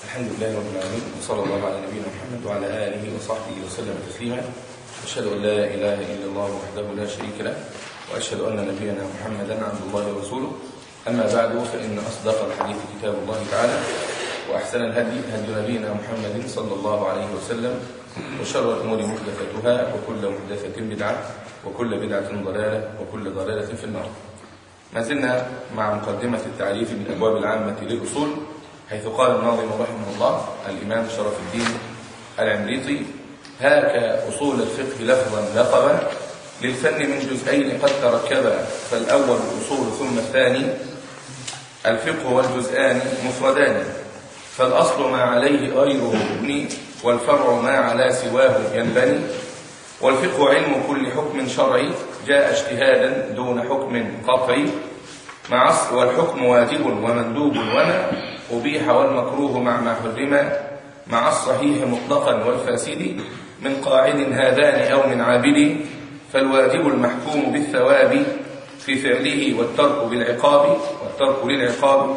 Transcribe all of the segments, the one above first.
الحمد لله رب العالمين وصلى الله على نبينا محمد وعلى آله وصحبه وسلم تسليما أشهد أن لا إله إلا الله وحده لا شريك له وأشهد أن نبينا محمدا عبد الله ورسوله أما بعد فإن أصدق الحديث كتاب الله تعالى وأحسن الهدي هدي نبينا محمد صلى الله عليه وسلم وشر الأمور محدثاتها وكل محدثة بدعة وكل بدعة ضلالة وكل ضلالة في النار ما زلنا مع مقدمة التعريف من أبواب العامة للأصول حيث قال الناظم رحمه الله الإمام شرف الدين العمريطي هاك أصول الفقه لفظا لقبا للفن من جزئين قد تركبا فالأول الأصول ثم الثاني الفقه والجزآن مفردان فالأصل ما عليه غيره يبني والفرع ما على سواه ينبني والفقه علم كل حكم شرعي جاء اجتهادا دون حكم قطعي مع أصل والحكم واجب ومندوب وما أبيح والمكروه مع ما حرم مع الصحيح مطلقا والفاسد من قاعد هذان أو من عابد فالواجب المحكوم بالثواب في فعله والترك بالعقاب والترك للعقاب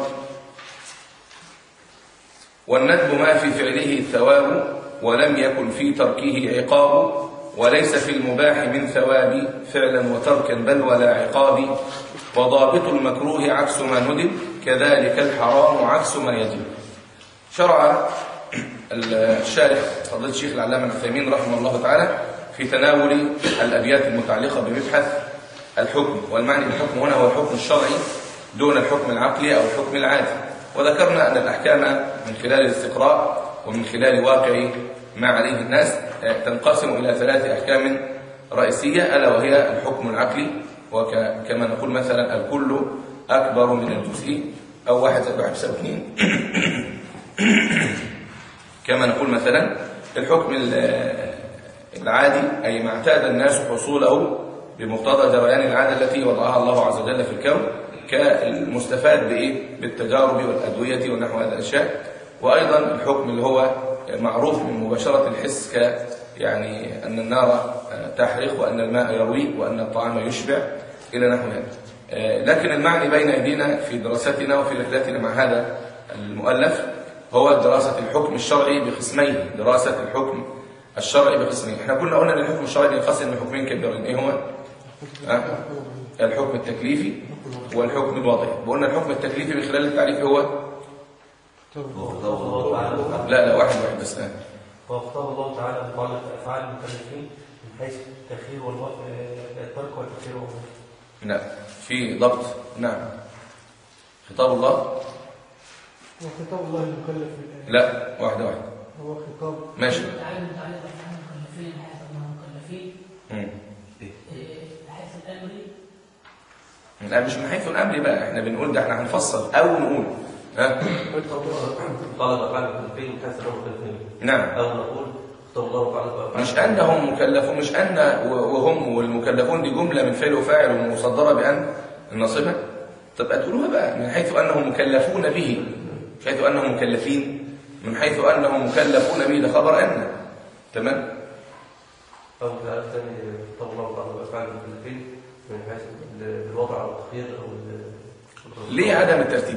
والندب ما في فعله الثواب ولم يكن في تركه عقاب وليس في المباح من ثواب فعلا وتركا بل ولا عقاب وضابط المكروه عكس ما ندب كذلك الحرام عكس ما يجب شرع الشارح فضيله الشيخ العلامه العثيمين رحمه الله تعالى في تناول الابيات المتعلقه بمبحث الحكم والمعنى بالحكم هنا هو الحكم الشرعي دون الحكم العقلي او الحكم العادي وذكرنا ان الاحكام من خلال الاستقراء ومن خلال واقع ما عليه الناس تنقسم الى ثلاث احكام رئيسيه الا وهي الحكم العقلي وكما نقول مثلا الكل اكبر من الجزء او واحد زائد واحد يساوي اثنين كما نقول مثلا الحكم العادي أي ما اعتاد الناس حصوله بمقتضى جريان العادة التي وضعها الله عز وجل في الكون كالمستفاد بإيه؟ بالتجارب والأدوية ونحو هذه الأشياء وأيضا الحكم اللي هو معروف من مباشرة الحس ك يعني أن النار تحرق وأن الماء يروي وأن الطعام يشبع إلى نحو هذا لكن المعني بين أيدينا في دراستنا وفي رحلتنا مع هذا المؤلف هو دراسة الحكم الشرعي بقسمين دراسة الحكم الشرعي بقسمين احنا كنا قلنا ان الحكم الشرعي بينقسم لحكمين كبيرين ايه هما أه؟ الحكم التكليفي والحكم الوضعي وقلنا الحكم التكليفي من خلال التعريف هو لا لا واحد واحد بس آه. هو خطاب الله تعالى متعلق بافعال المكلفين من حيث التخيير والوقف الترك والتخيير والوقف لا في ضبط نعم خطاب الله هو خطاب الله المكلف في الآية لا واحدة واحدة هو خطاب ماشي تعالى متعلق بأفعال المكلفين بحيث أنهم مكلفين مم. إيه، بحيث الأمر لا مش من حيث الامر بقى احنا بنقول ده احنا هنفصل او نقول ها قال بافعال المكلفين من حيث انهم مكلفين نعم او نقول خطاب الله تعالى بافعال مش انهم مكلفون مش ان وهم والمكلفون دي جمله من فعل وفاعل ومصدره بان الناصبه تبقى تقولوها بقى من حيث انهم مكلفون به من حيث انهم مكلفين من حيث انهم مكلفون به ده خبر ان تمام او الآية الثاني خطاب الله تعالى بافعال المكلفين من حيث الوضع او التخيير او ال- ليه عدم الترتيب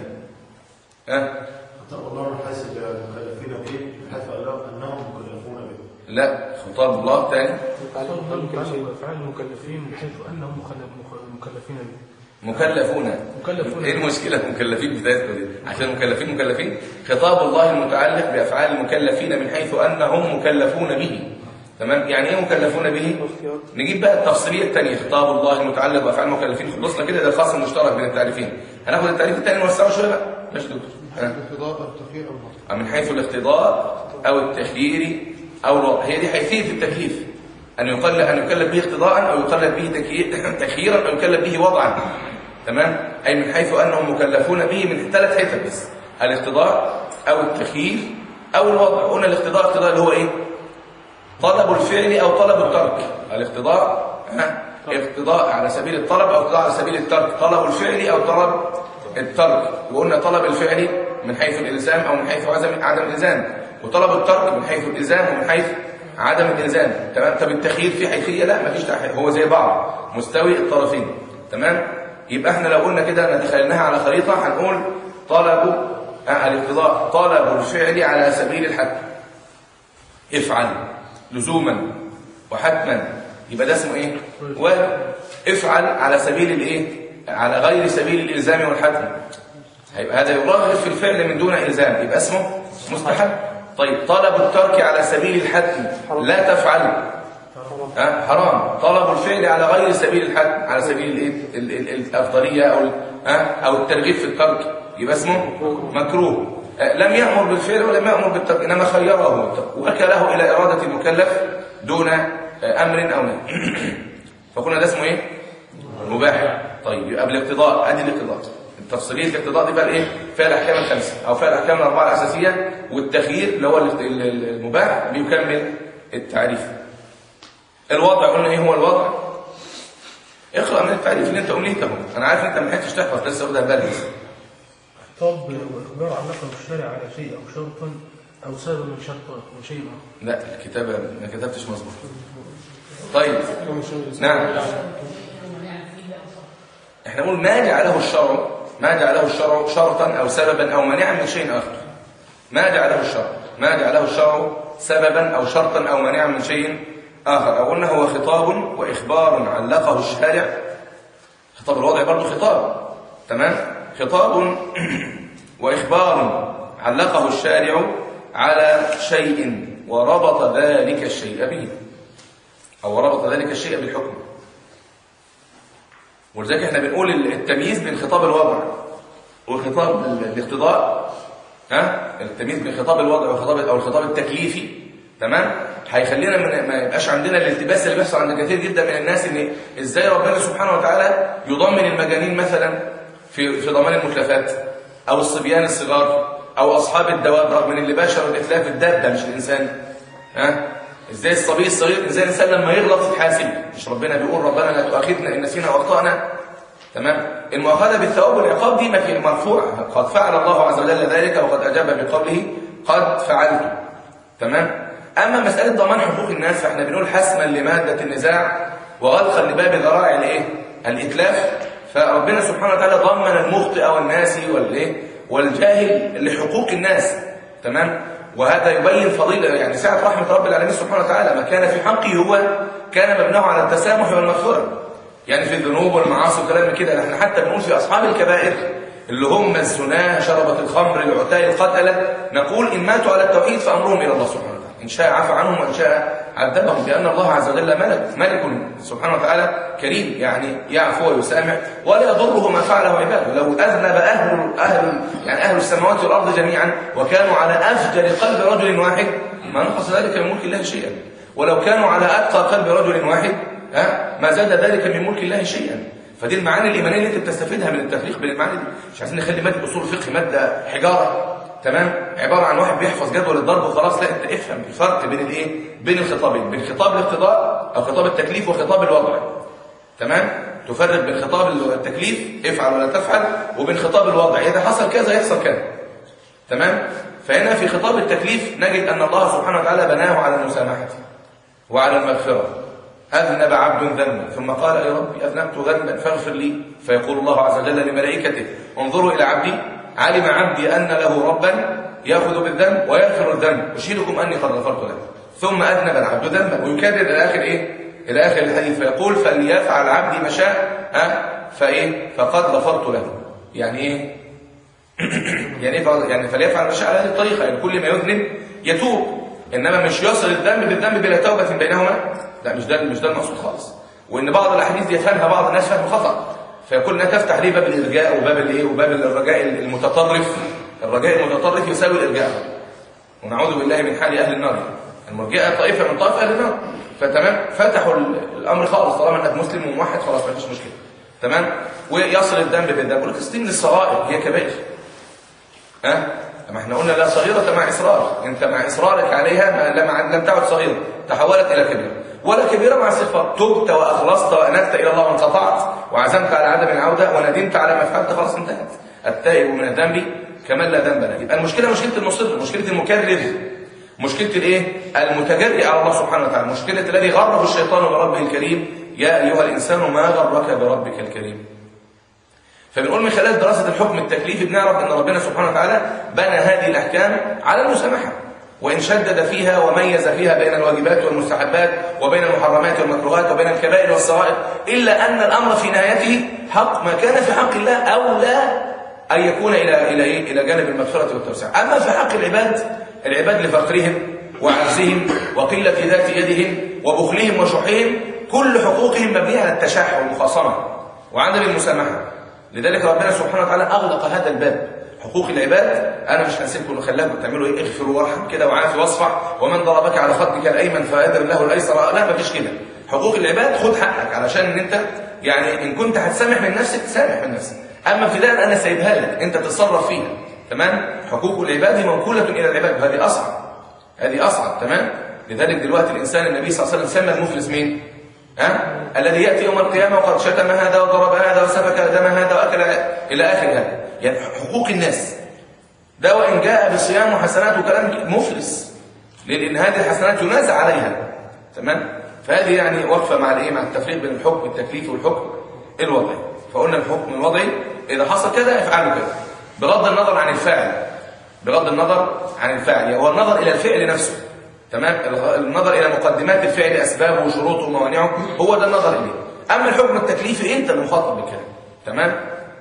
ها خطاب الله من حيث المكلفين به من حيث انهم مكلفون به لا خطاب الله تاني خطاب الله متعلق بأفعال المكلفين بحيث أنهم مخل- مخ- مكلفين به مكلفون مكلفون. ايه المشكله المكلفين بتاعتكم دي عشان مكلفين مكلفين خطاب الله المتعلق بافعال المكلفين من حيث انهم مكلفون به تمام يعني ايه مكلفون به واختيار نجيب بقى التفصيليه الثانيه خطاب الله المتعلق بافعال المكلفين خلصنا كده ده الخاص المشترك بين التعريفين هناخد التعريف الثاني نوسعه شويه بقى ماشي دكتور ها. الاقتضاء التخير المطلق من حيث الاقتضاء او التخيير او الوضع هي دي حيثيه التكليف ان يقل ان يكلف به اقتضاء او يكلف به تكيي- تخييرا او يكلف به وضعا تمام اي من حيث انهم مكلفون به من ثلاث حتت بس الاقتضاء او التخيير او الوضع قلنا الاقتضاء اقتضاء اللي هو ايه طلب الفعل او طلب الترك الاقتضاء ها اقتضاء على سبيل الطلب او اقتضاء على سبيل الترك طلب الفعل او طلب الترك وقلنا طلب الفعل من حيث الالزام او من حيث عدم عدم الالزام وطلب الترك من حيث الالزام ومن حيث عدم الالزام تمام طب التخيير في حيثيه لا مفيش تحيز هو زي بعض مستوي الطرفين تمام يبقى احنا لو قلنا كده نتخيلناها على خريطه هنقول طلب آه الاقتضاء طلب الفعل على سبيل الحتم افعل لزوما وحتما يبقى ده اسمه ايه وافعل على سبيل الايه على غير سبيل الالزام والحتم هيبقى هذا يرغب في الفعل من دون الزام يبقى اسمه مستحب طيب طلب الترك على سبيل الحتم لا تفعل ها حرام طلب الفعل على غير سبيل الحتم على سبيل الايه ال- ال- الافضليه او ال- ها او الترغيب في الترك يبقى اسمه مكروه آه، لم يأمر بالفعل ولم يأمر بالترك انما خيره وكله الى اراده المكلف دون آه، امر او نهي فقلنا ده اسمه ايه مباح طيب يبقى بالاقتضاء ادي الاقتضاء التفصيليه الاقتضاء دي بقى الايه فيها الاحكام الخمسه او فيها الاحكام الاربعه الاساسيه والتخيير اللي هو ال- ال- المباح بيكمل التعريف الوضع قلنا ايه هو الوضع اقرا من التعريف اللي انت امليته انا عارف انت ما لحقتش تحفظ لسه واخدها بالك خطاب واخبار عن نقل الشارع على شيء او شرطا او سبب من شرط وشيء آخر. لا الكتابه ما كتبتش مظبوط طيب نعم احنا نقول ما جعله الشرع ما جعله الشرع شرطا او سببا او مانعا من شيء اخر ما جعله الشرع ما جعله الشرع سببا او شرطا او مانعا من شيء اخر او قلنا هو خطاب واخبار علقه الشارع خطاب الوضع برضه خطاب تمام خطاب واخبار علقه الشارع على شيء وربط ذلك الشيء به او ربط ذلك الشيء بالحكم ولذلك احنا بنقول التمييز بين خطاب الوضع وخطاب ال- الاقتضاء ها التمييز بين خطاب الوضع وخطاب او الخطاب التكليفي تمام هيخلينا من ما يبقاش عندنا الالتباس اللي بيحصل عند كثير جدا من الناس ان ازاي ربنا سبحانه وتعالى يضمن المجانين مثلا في في ضمان المتلفات او الصبيان الصغار او اصحاب الدواب رغم ان اللي باشر الاتلاف الدابه مش الانسان ها ازاي الصبي الصغير ازاي الانسان لما يغلط يتحاسب مش ربنا بيقول ربنا لا تؤاخذنا ان نسينا واخطانا تمام المؤاخذه بالثواب والعقاب دي ما في مرفوعه قد فعل الله عز وجل ذلك وقد اجاب بقوله قد فعلت تمام اما مساله ضمان حقوق الناس فاحنا بنقول حسما لماده النزاع وغلقا لباب ذرائع الايه الاتلاف فربنا سبحانه وتعالى ضمن المخطئ والناسي والايه والجاهل لحقوق الناس تمام وهذا يبين فضيلة يعني سعة رحمة رب العالمين سبحانه وتعالى ما كان في حقه هو كان مبناه على التسامح والمغفرة يعني في الذنوب والمعاصي وكلام من كده احنا حتى بنقول في أصحاب الكبائر اللي هم الزنا شربة الخمر العتاة القتلة نقول إن ماتوا على التوحيد فأمرهم إلى الله سبحانه وتعالى إن شاء عفى عنهم وإن شاء عذبهم لأن الله عز وجل ملك ملك سبحانه وتعالى كريم يعني يعفو ويسامح ولا يضره ما فعله عباده لو أذنب أهل أهل يعني أهل السماوات والأرض جميعا وكانوا على أفجر قلب رجل واحد ما نقص ذلك من ملك الله شيئا ولو كانوا على أتقى قلب رجل واحد ها ما زاد ذلك من ملك الله شيئا فدي المعاني الإيمانية اللي أنت بتستفيدها من التفريق بين المعاني دي مش عايزين نخلي مادة أصول الفقه مادة حجارة تمام عبارة عن واحد بيحفظ جدول الضرب وخلاص لا انت افهم الفرق بين الايه بين الخطابين بين خطاب الاقتضاء او خطاب التكليف وخطاب الوضع تمام تفرق بين خطاب التكليف افعل ولا تفعل وبين خطاب الوضع اذا حصل كذا يحصل كذا تمام فهنا في خطاب التكليف نجد ان الله سبحانه وتعالى بناه على المسامحه وعلى المغفره اذنب عبد ذنبا ثم قال يا ربي اذنبت ذنبا فاغفر لي فيقول الله عز وجل لملائكته انظروا الى عبدي علم عبدي أن له ربا يأخذ بالذنب ويغفر الذنب أشهدكم أني قد غفرت له ثم أذنب العبد ذنبا ويكرر إلى آخر إيه؟ إلى آخر الحديث فيقول فليفعل عبدي ما شاء ها فإيه؟ فقد غفرت له يعني إيه؟ يعني إيه فقد- يعني فليفعل ما شاء على هذه الطريقة يعني كل ما يذنب يتوب إنما مش يصل الذنب بالذنب بلا توبة بينهما لا مش ده مش ده المقصود خالص وإن بعض الأحاديث يفهمها بعض الناس فهم خطأ فيقول انها تفتح ليه باب الارجاء وباب الايه وباب الرجاء المتطرف الرجاء المتطرف يساوي الارجاء ونعوذ بالله من حال اهل النار المرجئه طائفه من طائف اهل النار فتمام فتحوا ال- الامر خالص طالما انك مسلم وموحد خلاص ما فيش مشكله تمام ويصل الذنب بالذنب يقول لك ستين الصغائر هي كبائر ها ما احنا قلنا لا صغيرة مع إصرار انت مع إصرارك عليها ما لم, لم تعد صغيرة تحولت إلى كبيرة ولا كبيرة مع استغفار تبت وأخلصت وأنبت إلى الله وانقطعت وعزمت على عدم العودة وندمت على ما فعلت خلاص انتهت التائب من الذنب كمن لا ذنب له يبقى المشكلة مشكلة المصر مشكلة المكرر مشكلة الايه المتجرئ على الله سبحانه وتعالى مشكلة الذي غره الشيطان بربه الكريم يا أيها الإنسان ما غرك بربك الكريم فبنقول من خلال دراسة الحكم التكليفي بنعرف أن ربنا سبحانه وتعالى بنى هذه الأحكام على المسامحة وإن شدد فيها وميز فيها بين الواجبات والمستحبات وبين المحرمات والمكروهات وبين الكبائر والصغائر إلا أن الأمر في نهايته حق ما كان في حق الله أولى أن يكون إلى إلى إيه؟ إلى جانب المغفرة والتوسع أما في حق العباد العباد لفقرهم وعجزهم وقلة ذات يدهم وبخلهم وشحهم كل حقوقهم مبنية على التشاح والمخاصمة وعدم المسامحة لذلك ربنا سبحانه وتعالى أغلق هذا الباب حقوق العباد انا مش هسيبكم وخلاكم تعملوا ايه اغفروا وارحم كده وعافي واصفح ومن ضربك على خدك الايمن فاذر له الايسر لا مفيش كده حقوق العباد خد حقك علشان ان انت يعني ان كنت هتسامح من نفسك تسامح من نفسك اما ابتداء انا سايبها لك انت تتصرف فيها تمام حقوق العباد موكوله الى العباد وهذه اصعب هذه اصعب تمام لذلك دلوقتي الانسان النبي صلى الله عليه وسلم سمى المفلس مين ها الذي ياتي يوم القيامه وقد شتم هذا وضرب هذا وسفك دم هذا واكل الى اخر هذا يعني حقوق الناس ده وان جاء بصيام وحسنات وكلام مفلس ليه؟ لان هذه الحسنات ينازع عليها تمام فهذه يعني وقفه مع الايه مع التفريق بين الحكم التكليفي والحكم الوضعي فقلنا الحكم الوضعي اذا حصل كذا افعلوا كذا بغض النظر عن الفاعل بغض النظر عن الفاعل يعني هو النظر الى الفعل نفسه تمام النظر الى مقدمات الفعل اسبابه وشروطه وموانعه هو ده النظر اليه اما الحكم التكليفي انت المخاطب بالكلام تمام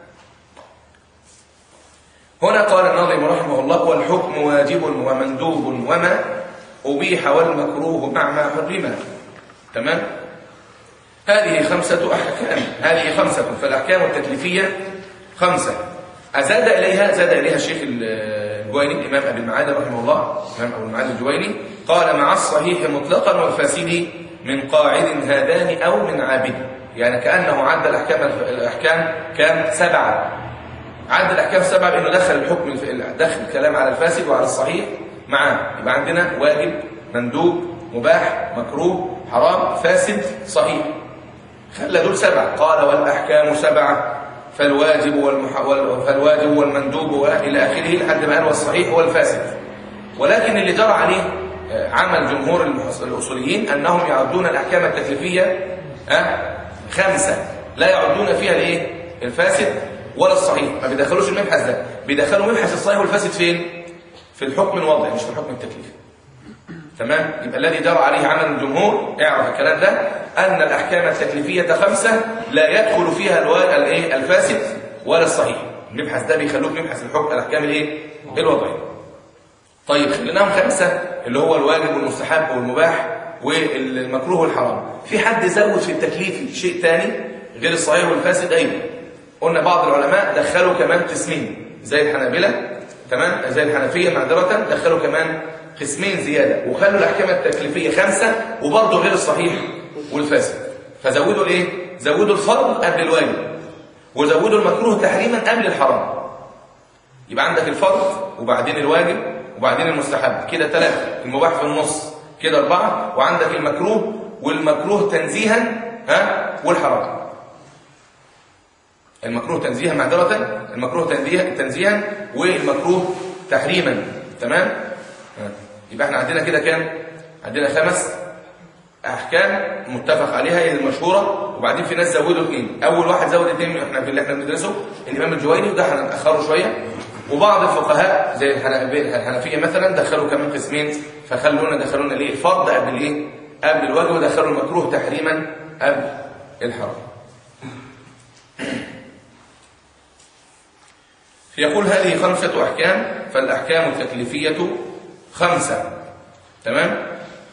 هنا قال الناظم رحمه الله والحكم واجب ومندوب وما أبيح والمكروه مع ما حرم تمام هذه خمسة أحكام هذه خمسة فالأحكام التكليفية خمسة أزاد إليها زاد إليها الشيخ الجويني الإمام أبي المعادي رحمه الله الإمام أبو المعادي الجويني قال مع الصحيح مطلقا والفاسد من قاعد هذان أو من عابد يعني كأنه عد الأحكام الأحكام كام سبعة عد الأحكام السبعة بأنه دخل الحكم دخل الكلام على الفاسد وعلى الصحيح معاه يبقى عندنا واجب مندوب مباح مكروه حرام فاسد صحيح خلى دول سبعة قال والأحكام سبعة فالواجب والمح... وال... فالواجب والمندوب والى اخره لحد ما قال والصحيح هو الفاسد ولكن اللي جرى عليه عمل جمهور المحص... الاصوليين انهم يعدون الاحكام التكليفيه أه؟ خمسه لا يعدون فيها الايه الفاسد ولا الصحيح ما بيدخلوش المبحث ده بيدخلوا مبحث الصحيح والفاسد فين في الحكم الوضعي مش في الحكم التكليفي تمام يبقى الذي جرى عليه عمل الجمهور اعرف الكلام ده ان الاحكام التكليفيه خمسه لا يدخل فيها الايه الفاسد ولا الصحيح المبحث ده بيخلوه في مبحث الحكم الاحكام الايه الوضعيه طيب خليناهم خمسه اللي هو الواجب والمستحب والمباح والمكروه والحرام في حد زود في التكليف شيء ثاني غير الصحيح والفاسد ايوه قلنا بعض العلماء دخلوا كمان قسمين زي الحنابلة تمام زي الحنفية معذرة دخلوا كمان قسمين زيادة وخلوا الأحكام التكليفية خمسة وبرضه غير الصحيح والفاسد فزودوا الايه؟ زودوا الفرض قبل الواجب وزودوا المكروه تحريما قبل الحرام يبقى عندك الفرض وبعدين الواجب وبعدين المستحب كده ثلاثة المباح في النص كده أربعة وعندك المكروه والمكروه تنزيها ها والحرام المكروه تنزيها معذرة المكروه تنزيها تنزيها والمكروه تحريما تمام يبقى احنا عندنا كده كام عندنا خمس احكام متفق عليها هي المشهوره وبعدين في ناس زودوا اثنين اول واحد زود اثنين احنا في اللي احنا بندرسه الامام الجويني وده هنأخره شويه وبعض الفقهاء زي الحنفيه مثلا دخلوا كمان قسمين فخلونا دخلونا ليه الفرض قبل الايه قبل الواجب ودخلوا المكروه تحريما قبل الحرام يقول هذه خمسة أحكام فالأحكام التكليفية خمسة تمام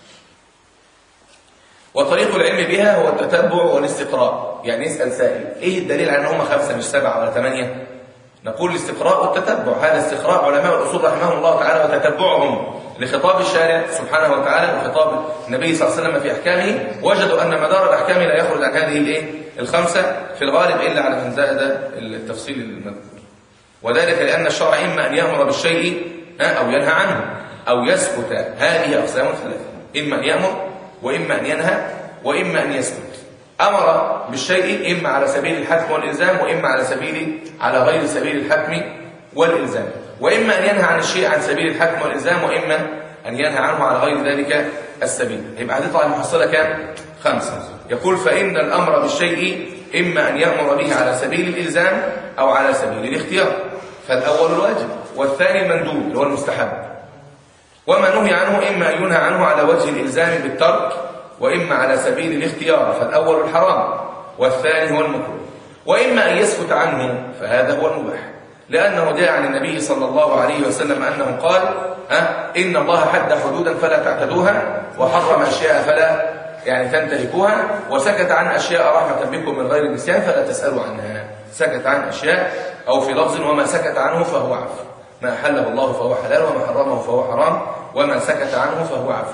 وطريق العلم بها هو التتبع والاستقراء يعني يسأل سائل إيه الدليل على أنهم خمسة مش سبعة ولا ثمانية نقول الاستقراء والتتبع هذا استقراء علماء الأصول رحمهم الله تعالى وتتبعهم لخطاب الشارع سبحانه وتعالى وخطاب النبي صلى الله عليه وسلم في أحكامه وجدوا أن مدار الأحكام لا يخرج عن هذه الإيه الخمسة في الغالب إلا على من زاد التفصيل المذكور وذلك لأن الشرع إما أن يأمر بالشيء أو ينهى عنه أو يسكت هذه أقسام ثلاثة إما أن يأمر وإما أن ينهى وإما أن يسكت أمر بالشيء إما على سبيل الحتم والإلزام وإما على سبيل على غير سبيل الحتم والإلزام وإما أن ينهى عن الشيء عن سبيل الحتم والإلزام وإما أن ينهى عنه على غير ذلك السبيل يبقى هتطلع المحصلة كام؟ خمسة يقول فإن الأمر بالشيء إما أن يأمر به على سبيل الإلزام أو على سبيل الاختيار فالأول الواجب والثاني المندوب اللي هو المستحب وما نهي عنه إما أن ينهى عنه على وجه الإلزام بالترك وإما على سبيل الاختيار فالأول الحرام والثاني هو المكروه وإما أن يسكت عنه فهذا هو المباح لأنه جاء عن النبي صلى الله عليه وسلم أنه قال ها إن الله حد حدودا فلا تعتدوها وحرم أشياء فلا يعني تنتهكوها وسكت عن أشياء رحمة بكم من غير نسيان فلا تسألوا عنها سكت عن أشياء أو في لفظ وما سكت عنه فهو عفو ما أحله الله فهو حلال وما حرمه فهو حرام وما سكت عنه فهو عفو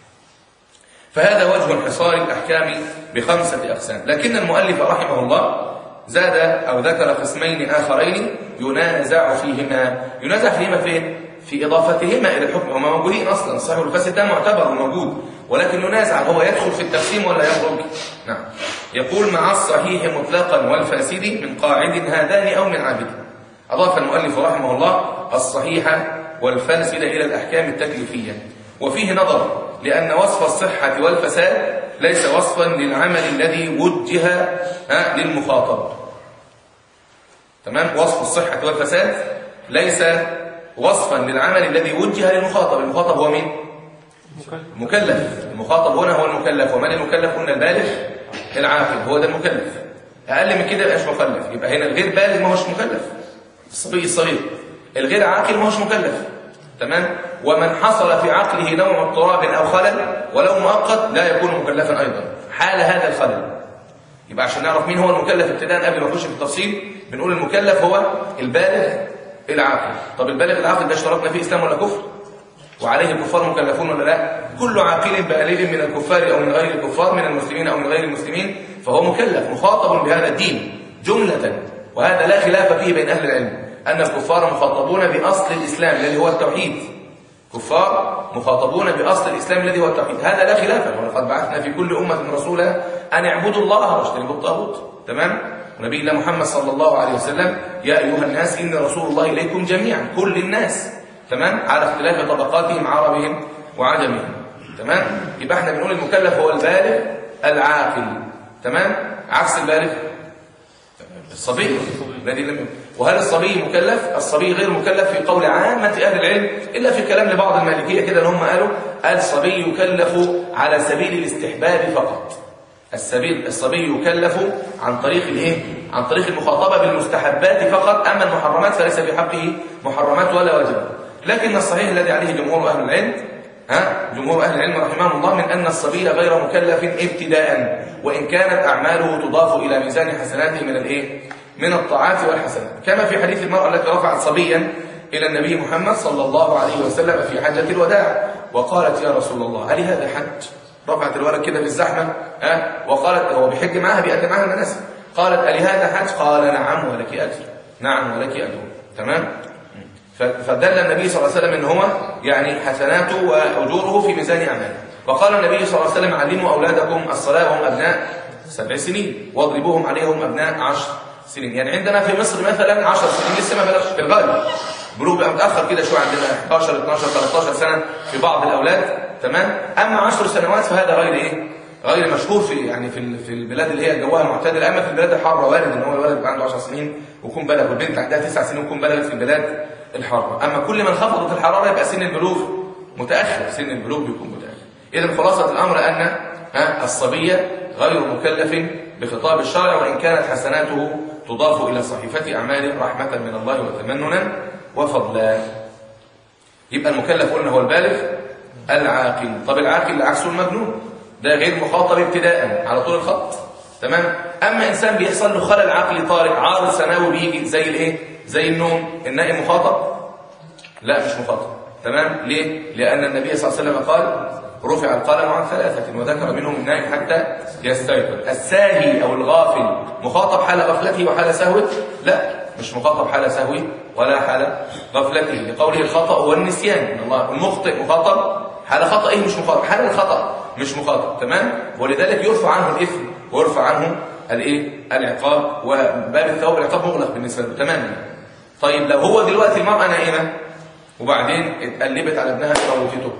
فهذا وجه انحصار الأحكام بخمسة أقسام لكن المؤلف رحمه الله زاد أو ذكر قسمين آخرين ينازع فيهما ينازع فيهما فين؟ في إضافتهما إلى الحكم هما موجودين أصلا صحيح الفاسد ده معتبر وموجود ولكن ينازع هو يدخل في التقسيم ولا يخرج نعم يقول مع الصحيح مطلقا والفاسد من قاعد هذان أو من عابد أضاف المؤلف رحمه الله الصحيح والفاسد إلى الأحكام التكليفية وفيه نظر لأن وصف الصحة والفساد ليس وصفا للعمل الذي وجه ها، للمخاطب تمام وصف الصحة والفساد ليس وصفا للعمل الذي وجه للمخاطب المخاطب هو مين مكلف المخاطب هنا هو المكلف ومن المكلف قلنا البالغ العاقل هو ده المكلف اقل من كده يبقاش مكلف يبقى هنا الغير بالغ ما هوش مكلف الصبي الصغير الغير عاقل ما هوش مكلف تمام ومن حصل في عقله نوع اضطراب او خلل ولو مؤقت لا يكون مكلفا ايضا حال هذا الخلل يبقى عشان نعرف مين هو المكلف ابتداء قبل ما نخش في التفصيل بنقول المكلف هو البالغ العاقل طب البالغ العاقل ده اشترطنا فيه اسلام ولا كفر وعليه الكفار مكلفون ولا لا كل عاقل بالغ من الكفار او من غير الكفار من المسلمين او من غير المسلمين فهو مكلف مخاطب بهذا الدين جملة وهذا لا خلاف فيه بين اهل العلم ان الكفار مخاطبون باصل الاسلام الذي هو التوحيد كفار مخاطبون باصل الاسلام الذي هو التوحيد هذا لا خلاف ولقد بعثنا في كل امه رسولا ان اعبدوا الله واجتنبوا الطاغوت تمام ونبي الله محمد صلى الله عليه وسلم يا ايها الناس اني رسول الله اليكم جميعا كل الناس تمام على اختلاف طبقاتهم عربهم وعجمهم تمام يبقى احنا بنقول المكلف هو البالغ العاقل تمام عكس البالغ الصبي الذي لم وهل الصبي مكلف الصبي غير مكلف في قول عامة أهل العلم إلا في كلام لبعض المالكية كده ان هم قالوا الصبي يكلف على سبيل الاستحباب فقط السبيل الصبي يكلف عن طريق الايه عن طريق المخاطبة بالمستحبات فقط أما المحرمات فليس في حقه محرمات ولا واجبات لكن الصحيح الذي عليه جمهور أهل العلم ها جمهور أهل العلم رحمهم الله من أن الصبي غير مكلف ابتداء وإن كانت أعماله تضاف إلى ميزان حسناته من الإيه؟ من الطاعات والحسنات كما في حديث المرأة التي رفعت صبيا إلى النبي محمد صلى الله عليه وسلم في حجة الوداع وقالت يا رسول الله هل هذا حج؟ رفعت الولد كده في الزحمة ها وقالت هو بيحج معاها بيأتي معاها المناسك قالت ألي هذا حج؟ قال نعم ولك أجر نعم ولك أجر تمام؟ فدل النبي صلى الله عليه وسلم ان هو يعني حسناته واجوره في ميزان اعماله وقال النبي صلى الله عليه وسلم علموا اولادكم الصلاه وهم ابناء سبع سنين واضربوهم عليهم ابناء عشر سنين يعني عندنا في مصر مثلا 10 سنين لسه ما بلغش في الغالب بلوغ بقى متاخر كده شويه عندنا 11 12 13 سنه في بعض الاولاد تمام اما 10 سنوات فهذا غير ايه غير مشهور في يعني في في البلاد اللي هي جوها معتدل اما في البلاد الحاره وارد ان هو الولد يبقى عنده 10 سنين ويكون بلغ والبنت عندها 9 سنين ويكون بلغت في البلاد الحاره اما كل من خفضت الحراره يبقى سن البلوغ متاخر سن البلوغ بيكون متاخر اذا خلاصه الامر ان ها الصبيه غير مكلف بخطاب الشرع وان كانت حسناته تضاف الى صحيفه اعماله رحمه من الله وتمننا وفضلا يبقى المكلف قلنا هو البالغ العاقل طب العاقل عكسه المجنون ده غير مخاطب ابتداء على طول الخط تمام اما انسان بيحصل له خلل عقلي طارئ عارض ثانوي بيجي زي الايه زي النوم النائم مخاطب لا مش مخاطب تمام ليه لان النبي صلى الله عليه وسلم قال رفع القلم عن ثلاثه وذكر منهم النائم حتى يستيقظ الساهي او الغافل مخاطب حال غفلته وحال سهوه لا مش مخاطب حال سهوه ولا حال غفلته لقوله الخطا والنسيان ان الله المخطئ مخاطب حال خطئه مش مخاطب حال الخطا مش مخاطب تمام ولذلك يرفع عنه الاثم ويرفع عنه الايه العقاب وباب الثواب والعقاب مغلق بالنسبه له تماما طيب لو هو دلوقتي المراه نائمه وبعدين اتقلبت على ابنها موتته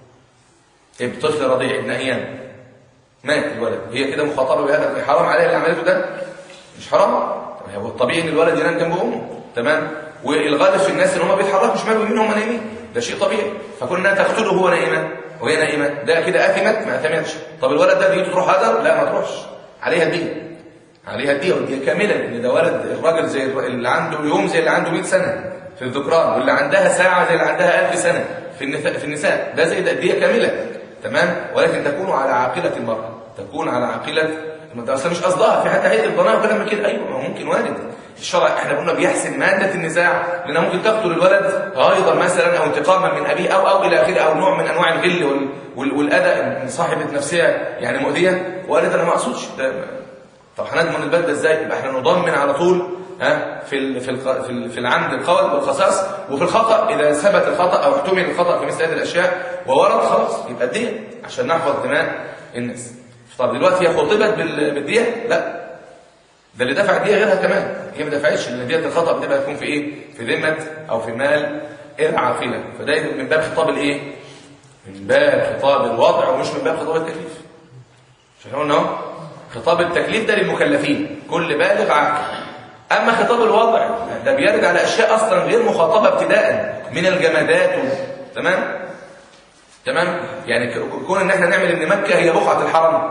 طفل رضيع ابن ايام مات الولد هي كده مخاطبه بهذا حرام عليها اللي عملته ده مش حرام هو الطبيعي ان الولد ينام جنب امه تمام والغالب في الناس ان هم بيتحركوا شمال ويمين هم نايمين ده شيء طبيعي فكنا تقتله هو نائما وهي نائمه ده كده اثمت ما اثمتش طب الولد ده دي تروح هدر لا ما تروحش عليها الديه عليها الديه والديه كامله ان ده ولد الراجل زي الر- اللي عنده يوم زي اللي عنده 100 سنه في الذكران واللي عندها ساعه زي اللي عندها 1000 سنه في النساء في النساء ده زي ده الديه كامله تمام ولكن تكون على عاقله المراه تكون على عاقله المرأة. اصل مش قصدها في حتى هيئه الضناء وكلام من كده ايوه ما هو ممكن وارد الشرع احنا قلنا بيحسن ماده النزاع لانها ممكن تقتل الولد غيظا مثلا او انتقاما من ابيه او او الى اخره او نوع من انواع الغل وال وال والاذى من صاحبه نفسها يعني مؤذيه وقالت انا ما اقصدش ده طب هنضمن البلد ازاي يبقى احنا نضمن على طول ها في ال في ال في, ال في العمد القول والقصاص وفي الخطا اذا ثبت الخطا او احتمل الخطا في مثل هذه الاشياء وورد خلاص يبقى الديه عشان نحفظ دماء الناس طب دلوقتي هي خطبت بال- بالديه لا ده اللي دفع الديه غيرها كمان هي ما دفعتش لان ديه الخطا بتبقى تكون في ايه في ذمه او في مال العاقله فده من باب خطاب الايه من باب خطاب الوضع ومش من باب خطاب التكليف مش احنا قلنا اهو خطاب التكليف ده للمكلفين كل بالغ عاقل اما خطاب الوضع ده بيرجع لاشياء اصلا غير مخاطبه ابتداء من الجمادات و- تمام تمام يعني ك- كون ان احنا نعمل ان مكه هي بقعه الحرم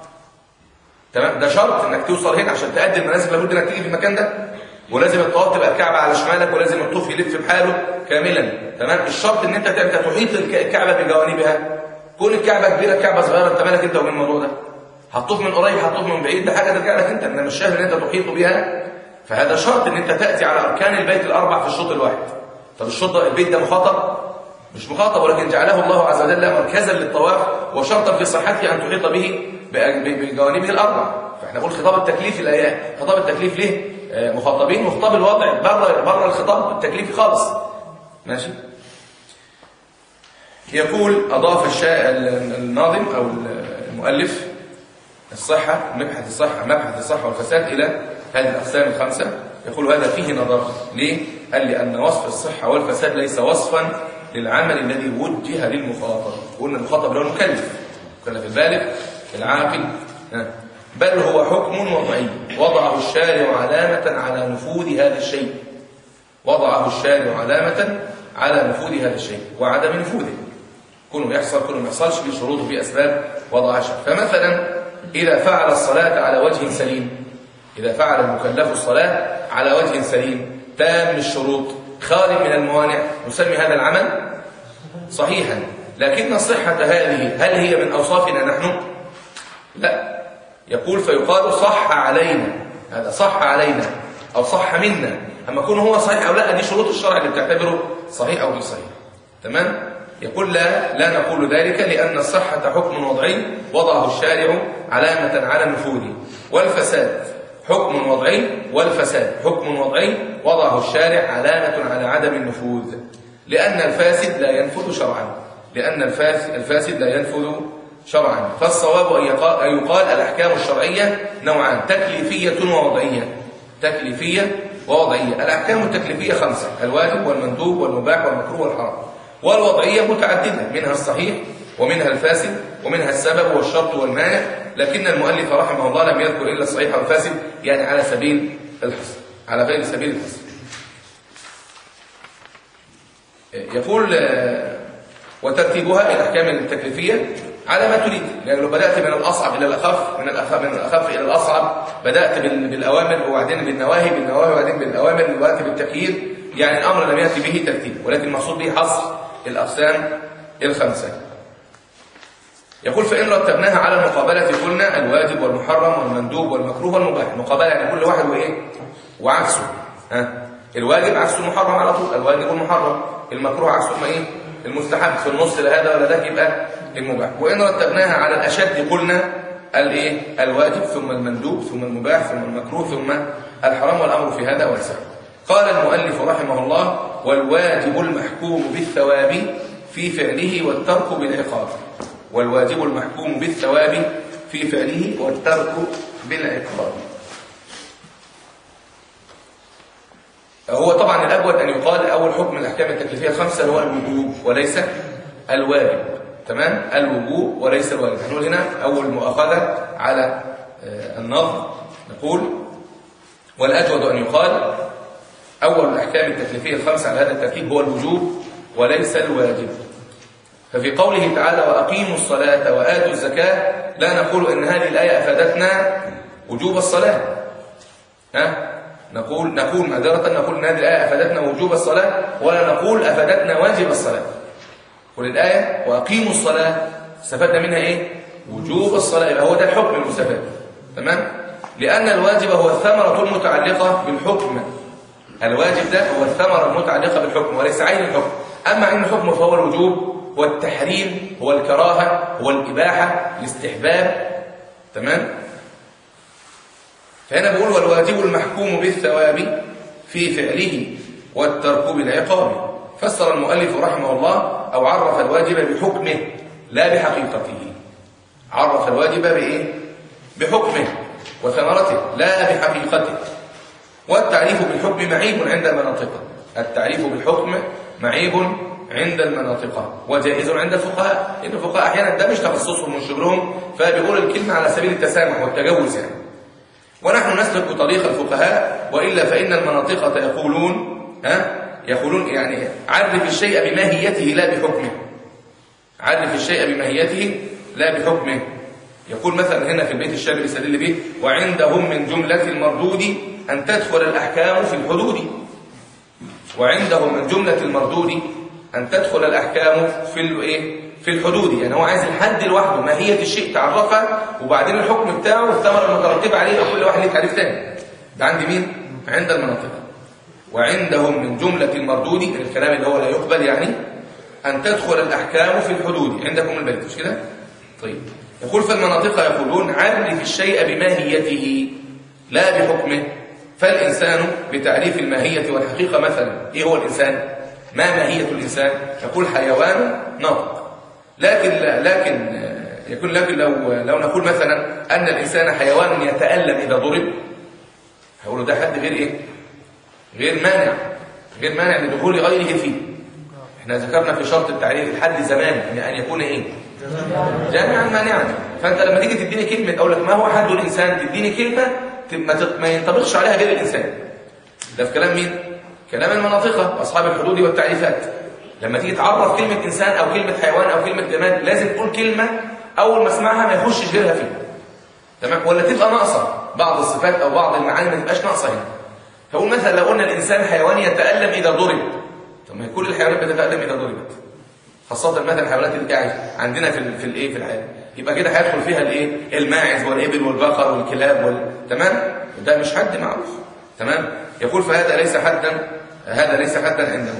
تمام ده شرط انك توصل هنا عشان تأدي المناسك لابد انك تيجي في المكان ده ولازم الطواف تبقى الكعبه على شمالك ولازم الطوف يلف بحاله كاملا تمام الشرط ان انت انت تحيط الك- الكعبه بجوانبها كون الكعبه كبيره الكعبه صغيره انت مالك انت ومن الموضوع ده هتطوف من قريب هتطوف من بعيد ده حاجه ترجع لك انت انما مش شايف ان انت تحيط بها فهذا شرط ان انت تاتي على اركان البيت الاربع في الشوط الواحد طب الشوط ده- البيت ده مخاطب مش مخاطب ولكن جعله الله عز وجل مركزا للطواف وشرطا في صحته ان تحيط به بأ- ب- بجوانبه الاربع فاحنا نقول خطاب التكليف الايات خطاب التكليف ليه آه، مخاطبين وخطاب الوضع بره بره الخطاب التكليفي خالص ماشي يقول اضاف الشا... الناظم او المؤلف الصحة مبحث الصحة مبحث الصحة والفساد إلى هذه الأقسام الخمسة يقول هذا فيه نظر ليه؟ قال لأن وصف الصحة والفساد ليس وصفا للعمل الذي وجه للمخاطب قلنا المخاطب له المكلف مكلف البالغ العاقل ها. بل هو حكم وضعي وضعه الشارع علامة على نفوذ هذا الشيء وضعه الشارع علامة على نفوذ هذا الشيء وعدم نفوذه كونه يحصل كونه ما يحصلش في شروط وفي اسباب وضعها شرع فمثلا اذا فعل الصلاه على وجه سليم اذا فعل المكلف الصلاه على وجه سليم تام الشروط خالي من الموانع نسمي هذا العمل صحيحا لكن صحه هذه هل هي من اوصافنا نحن لا يقول فيقال صح علينا هذا صح علينا او صح منا اما يكون هو صحيح او لا دي شروط الشرع اللي بتعتبره صحيح او غير صحيح تمام يقول لا لا نقول ذلك لان الصحه حكم وضعي وضعه الشارع علامه على نفوذه والفساد حكم وضعي والفساد حكم وضعي وضعه الشارع علامه على عدم النفوذ لان الفاسد لا ينفذ شرعا لان الفاسد الفاسد لا ينفذ شرعا فالصواب أن يقال, أن يقال الأحكام الشرعية نوعان تكليفية ووضعية تكليفية ووضعية الأحكام التكليفية خمسة الواجب والمندوب والمباح والمكروه والحرام والوضعية متعددة منها الصحيح ومنها الفاسد ومنها السبب والشرط والمانع لكن المؤلف رحمه الله لم يذكر إلا الصحيح والفاسد يعني على سبيل الحصر على غير سبيل الحصر يقول آه، وترتيبها الأحكام التكليفية على ما تريد يعني لو بدأت من الأصعب إلى الأخف من الأخف من الأخف إلى الأصعب بدأت بال- بالأوامر وبعدين بالنواهي بالنواهي وبعدين بالأوامر وبعدين بالتكيير يعني الأمر لم يأتي به ترتيب ولكن المقصود به حصر الأقسام الخمسة يقول فإن رتبناها على المقابلة قلنا الواجب والمحرم والمندوب والمكروه والمباح المقابلة يعني كل واحد وإيه وعكسه ها الواجب عكس المحرم على طول الواجب والمحرم المكروه عكسه ما ايه المستحب في النص لا هذا ولا ذاك يبقى المباح وإن رتبناها على الأشد قلنا الايه الواجب ثم المندوب ثم المباح ثم المكروه ثم الحرام والأمر في هذا واسع قال المؤلف رحمه الله والواجب المحكوم بالثواب في فعله والترك بالعقاب والواجب المحكوم بالثواب في فعله والترك بالعقاب هو طبعا الأجود أن يقال أول حكم الأحكام التكليفية الخمسة هو الوجوب وليس الواجب تمام الوجوب وليس الواجب هنقول هنا أول مؤاخذة على آه، النظم نقول والأجود أن يقال أول الأحكام التكليفية الخمسة على هذا الترتيب هو الوجوب وليس الواجب ففي قوله تعالى وأقيموا الصلاة وآتوا الزكاة لا نقول إن هذه الآية أفادتنا وجوب الصلاة ها؟ نقول نقول معذرة نقول إن هذه الآية أفادتنا وجوب الصلاة ولا نقول أفادتنا واجب الصلاة قل الآية وأقيموا الصلاة استفدنا منها إيه؟ وجوب الصلاة يبقى هو ده الحكم المستفاد تمام؟ لأن الواجب هو الثمرة المتعلقة بالحكم الواجب ده هو الثمرة المتعلقة بالحكم وليس عين الحكم أما عين الحكم فهو الوجوب هو التحريم هو الكراهة هو الإباحة الاستحباب تمام فهنا بيقول والواجب المحكوم بالثواب في فعله والترك بالعقاب فسر المؤلف رحمه الله أو عرف الواجب بحكمه لا بحقيقته عرف الواجب بإيه؟ بحكمه وثمرته لا بحقيقته والتعريف بالحكم معيب عند المناطق التعريف بالحكم معيب عند المناطق وجائز عند الفقهاء لأن الفقهاء أحيانا ده مش تخصصهم من شغلهم فبيقول الكلمة على سبيل التسامح والتجوز يعني ونحن نسلك طريق الفقهاء وإلا فإن المناطق يقولون ها يقولون يعني عرف الشيء بماهيته لا بحكمه عرف الشيء بماهيته لا بحكمه يقول مثلا هنا في البيت الشعر يستدل به وعندهم من جملة المردود أن تدخل الأحكام في الحدود وعندهم من جملة المردود أن تدخل الأحكام في الايه في الحدود يعني هو عايز الحد لوحده ماهية الشيء تعرفها وبعدين الحكم بتاعه والثمرة المترتبة عليه يبقى كل واحد ليه تعريف تاني ده عند مين؟ عند المناطق وعندهم من جملة المردود الكلام اللي هو لا يقبل يعني أن تدخل الأحكام في الحدود عندكم البيت مش كده؟ طيب يقول فالمناطق يقولون عرف الشيء بماهيته لا بحكمه فالإنسان بتعريف الماهية والحقيقة مثلا إيه هو الإنسان؟ ما ماهية الإنسان؟ يقول حيوان ناطق لكن لكن يكون لكن لو لو نقول مثلا أن الإنسان حيوان يتألم إذا ضرب هيقولوا ده حد غير إيه؟ غير مانع غير مانع لدخول غيره فيه احنا ذكرنا في شرط التعريف الحد زمان أن يكون إيه؟ جامعا مانعا فانت لما تيجي تديني كلمه اقول لك ما هو حد الانسان تديني كلمه ما ما ينطبقش عليها غير الانسان ده في كلام مين كلام المناطقه واصحاب الحدود والتعريفات لما تيجي تعرف كلمه انسان او كلمه حيوان او كلمه جماد لازم تقول كلمه اول ما اسمعها ما يخشش غيرها فيها تمام ولا تبقى ناقصه بعض الصفات او بعض المعاني ما تبقاش ناقصه هنا فقول مثلا لو قلنا الانسان حيوان يتالم اذا ضرب طب ما كل الحيوانات بتتالم اذا ضربت خاصة مثلا الحيوانات اللي قاعد عندنا في ال في الايه في العالم يبقى كده هيدخل فيها الايه الماعز والابل والبقر والكلاب وال... تمام ده مش حد معروف تمام يقول فهذا ليس حدا هذا ليس حدا عندنا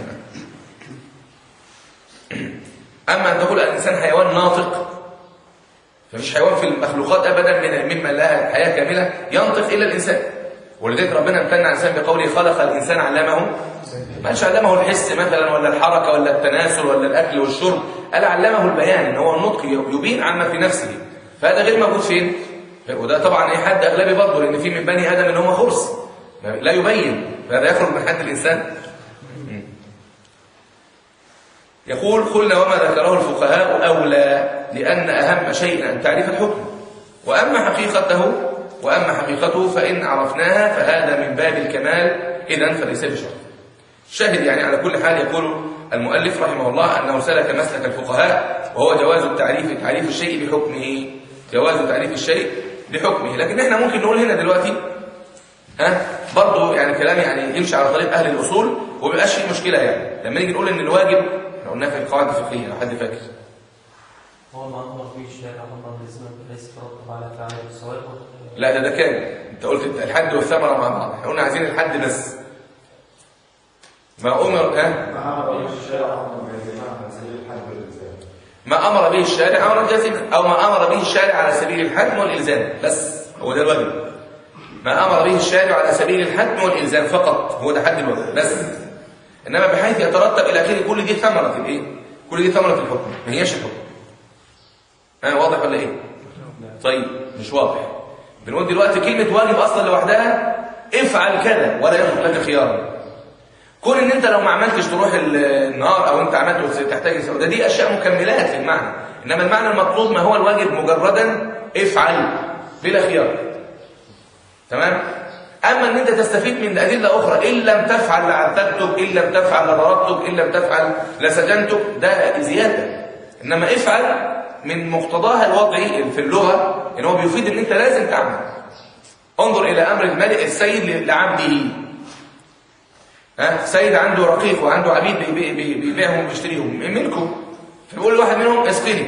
اما ان تقول الانسان حيوان ناطق فمش حيوان في المخلوقات ابدا من مما لها حياه كامله ينطق الا الانسان ولذلك ربنا امتن على الانسان بقوله خلق الانسان علمه ما قالش علمه الحس مثلا ولا الحركه ولا التناسل ولا الاكل والشرب قال علمه البيان ان هو النطق يبين عما في نفسه فهذا غير موجود فين وده طبعا اي حد اغلبي برضه لان في من بني ادم ان هو خرس لا يبين فهذا يخرج من حد الانسان يقول قلنا وما ذكره الفقهاء اولى لان اهم شيء ان تعرف الحكم واما حقيقته واما حقيقته فان عرفناها فهذا من باب الكمال اذا فليس بشرط شاهد يعني على كل حال يقول المؤلف رحمه الله أنه سلك مسلك الفقهاء وهو جواز التعريف تعريف الشيء بحكمه جواز تعريف الشيء بحكمه لكن احنا ممكن نقول هنا دلوقتي ها برضه يعني كلام يعني يمشي على طريق أهل الأصول ومبقاش فيه مشكلة يعني لما نيجي نقول إن الواجب احنا قلناها في القواعد الفقهية لو حد فاكر هو ما امر به الشارع امر لازم ليس يترتب على فعل السواء لا ده ده كان انت قلت الحد والثمرة مع بعض احنا قلنا عايزين الحد بس ما أمر ها ما أمر به الشارع أمرا جازما أو ما أمر به الشارع على سبيل الحتم والإلزام بس هو ده الواجب ما أمر به الشارع على سبيل الحتم والإلزام فقط هو ده حد الواجب بس إنما بحيث يترتب إلى آخره كل دي ثمرة الإيه؟ كل دي ثمرة الحكم ما هياش الحكم ها واضح ولا إيه؟ طيب مش واضح بنقول دلوقتي كلمة واجب أصلا لوحدها افعل كذا ولا يخرج لك خيارا كون ان انت لو ما عملتش تروح النار او انت عملت تحتاج ده دي اشياء مكملات للمعنى انما المعنى المطلوب ما هو الواجب مجردا افعل بلا خيار تمام اما ان انت تستفيد من ادله اخرى ان لم تفعل لعذبتك ان لم تفعل لضربتك ان لم تفعل لسجنتك ده زياده انما افعل من مقتضاها الوضعي في اللغه ان هو بيفيد ان انت لازم تعمل انظر الى امر الملك السيد لعبده ها سيد عنده رقيق وعنده عبيد بيبيع- بي- بيبيعهم وبيشتريهم من ملكه فبيقول لواحد منهم اسقني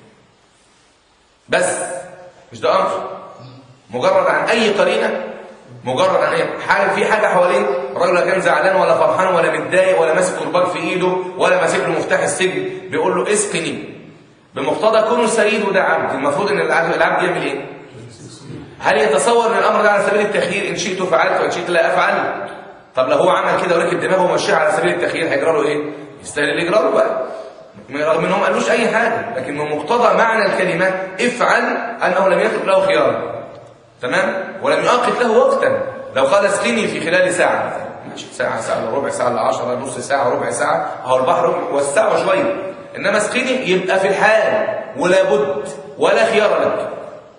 بس مش ده امر مجرد عن اي قرينه مجرد عن اي حاجه في حاجه حواليه الراجل لا كان زعلان ولا فرحان ولا متضايق ولا ماسك كرباج في ايده ولا ماسك له مفتاح السجن بيقول له اسقني بمقتضى كونه سيد وده عبد المفروض ان العبد العبد يعمل ايه هل يتصور ان الامر ده على سبيل التخيير ان شئت فعلت وان شئت لا افعل طب لو هو عمل كده وركب دماغه ومشيها على سبيل التخيير هيجرى له ايه يستاهل اللي يجرى له بقى رغم انهم ما قالوش اي حاجه لكن من مقتضى معنى الكلمه افعل انه لم يترك له خيار تمام ولم يؤقت له وقتا لو قال اسقني في خلال ساعه مثلا ماشي ساعه ساعه الا ربع ساعه الا 10 نص ساعه ربع ساعه اهو البحر وسعه شويه انما اسقني يبقى في الحال ولا بد ولا خيار لك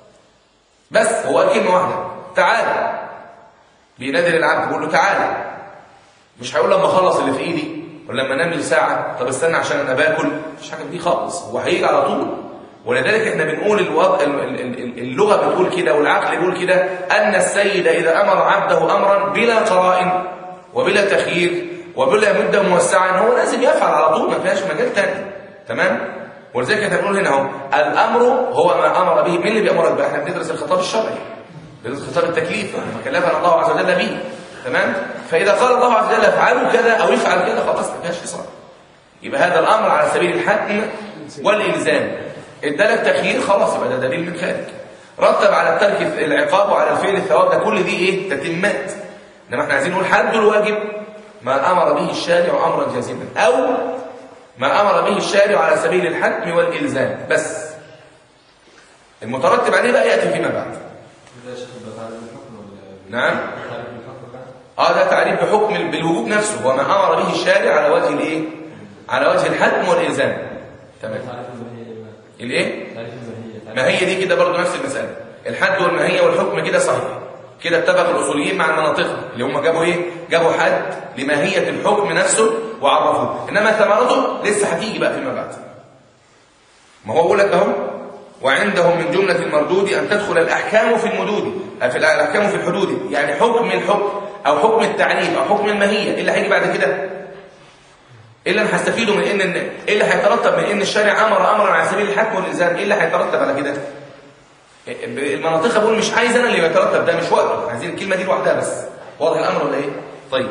بس هو قال كلمه واحده تعالى بينادي للعبد بيقول له تعالى مش هيقول لما اخلص اللي في ايدي ولا لما انام لي ساعه طب استنى عشان انا باكل مفيش حاجه دي خالص هو هيجي على طول ولذلك احنا بنقول الوضع ال- ال- ال- اللغه بتقول كده والعقل بيقول كده ان السيد اذا امر عبده امرا بلا قرائن وبلا تخيير وبلا مده موسعه ان هو لازم يفعل على طول ما فيهاش مجال تاني تمام ولذلك احنا بنقول هنا اهو الامر هو ما امر به مين اللي بيامرك بقى احنا بندرس الخطاب الشرعي بندرس خطاب التكليف ما كلفنا الله عز وجل به تمام فاذا قال الله عز وجل افعلوا كذا او افعل كذا خلاص ما فيهاش فصال يبقى هذا الامر على سبيل الحتم والالزام ادالك تخيير خلاص يبقى ده دليل من خارج رتب على الترك العقاب وعلى الفعل الثواب ده كل دي ايه تتمات انما احنا عايزين نقول حد الواجب ما امر به الشارع امرا جازما او ما امر به الشارع على سبيل الحتم والالزام بس المترتب عليه بقى ياتي فيما بعد ده شيخ تعريف الحكم ولا نعم تعريف الحكم بقى اه ده تعريف بحكم بالوجوب نفسه وما امر به الشارع على وجه الايه على وجه الحتم والالزام تمام تعريف الماهية بقى الايه تعريف الماهية تعريف ما هي دي كده برضه نفس المساله الحد والماهيه والحكم كده صحيح كده اتفق الاصوليين مع المناطق اللي هم جابوا ايه جابوا حد لماهيه الحكم نفسه وعرفوه انما ثمرته لسه هتيجي بقى فيما بعد ما هو بيقول لك اهو وعندهم من جمله المردود ان تدخل الاحكام في المدود في الاحكام في الحدود يعني حكم الحكم او حكم التعريف او حكم الماهيه ايه اللي هيجي بعد كده ايه اللي انا هستفيده من ان ايه اللي هيترتب من ان الشارع امر امرا على سبيل الحكم والالزام ايه اللي هيترتب على كده المناطق بقول مش عايز انا اللي يترتب ده مش وقته عايزين الكلمه دي لوحدها بس واضح الامر ولا ايه طيب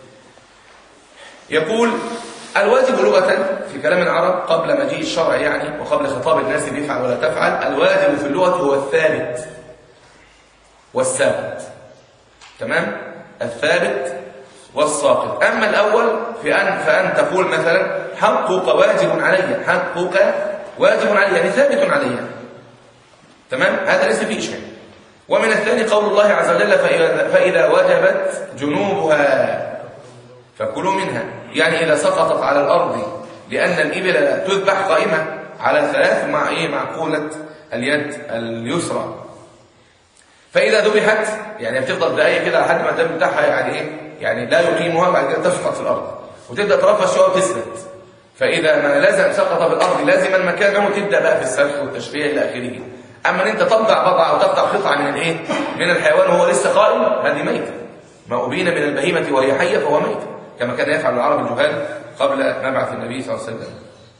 يقول الواجب لغه في كلام العرب قبل مجيء الشرع يعني وقبل خطاب الناس بيفعل ولا تفعل الواجب في اللغه هو الثابت والثابت تمام الثابت والساقط اما الاول في ان فان تقول مثلا حقك واجب علي حقك واجب علي يعني ثابت علي تمام هذا ليس فيه اشكال ومن الثاني قول الله عز وجل فإذا, فإذا وجبت جنوبها فكلوا منها يعني إذا سقطت على الأرض لأن الإبل تذبح قائمة على ثلاث مع إيه معقولة اليد اليسرى فإذا ذبحت يعني بتفضل دقايق كده لحد ما الدم بتاعها يعني إيه يعني لا يقيمها بعد كده تسقط في الأرض وتبدأ ترفع شوية وتثبت فإذا ما لزم سقط في الأرض لازما مكانه تبدأ بقى في السلخ والتشفيع إلى آخره أما أن أنت تقطع بضعة أو تقطع قطعة من الإيه؟ من الحيوان وهو لسه قائم هذه ميتة ما أبين من البهيمة وهي حية فهو ميت كما كان يفعل العرب الجهال قبل مبعث النبي صلى الله عليه وسلم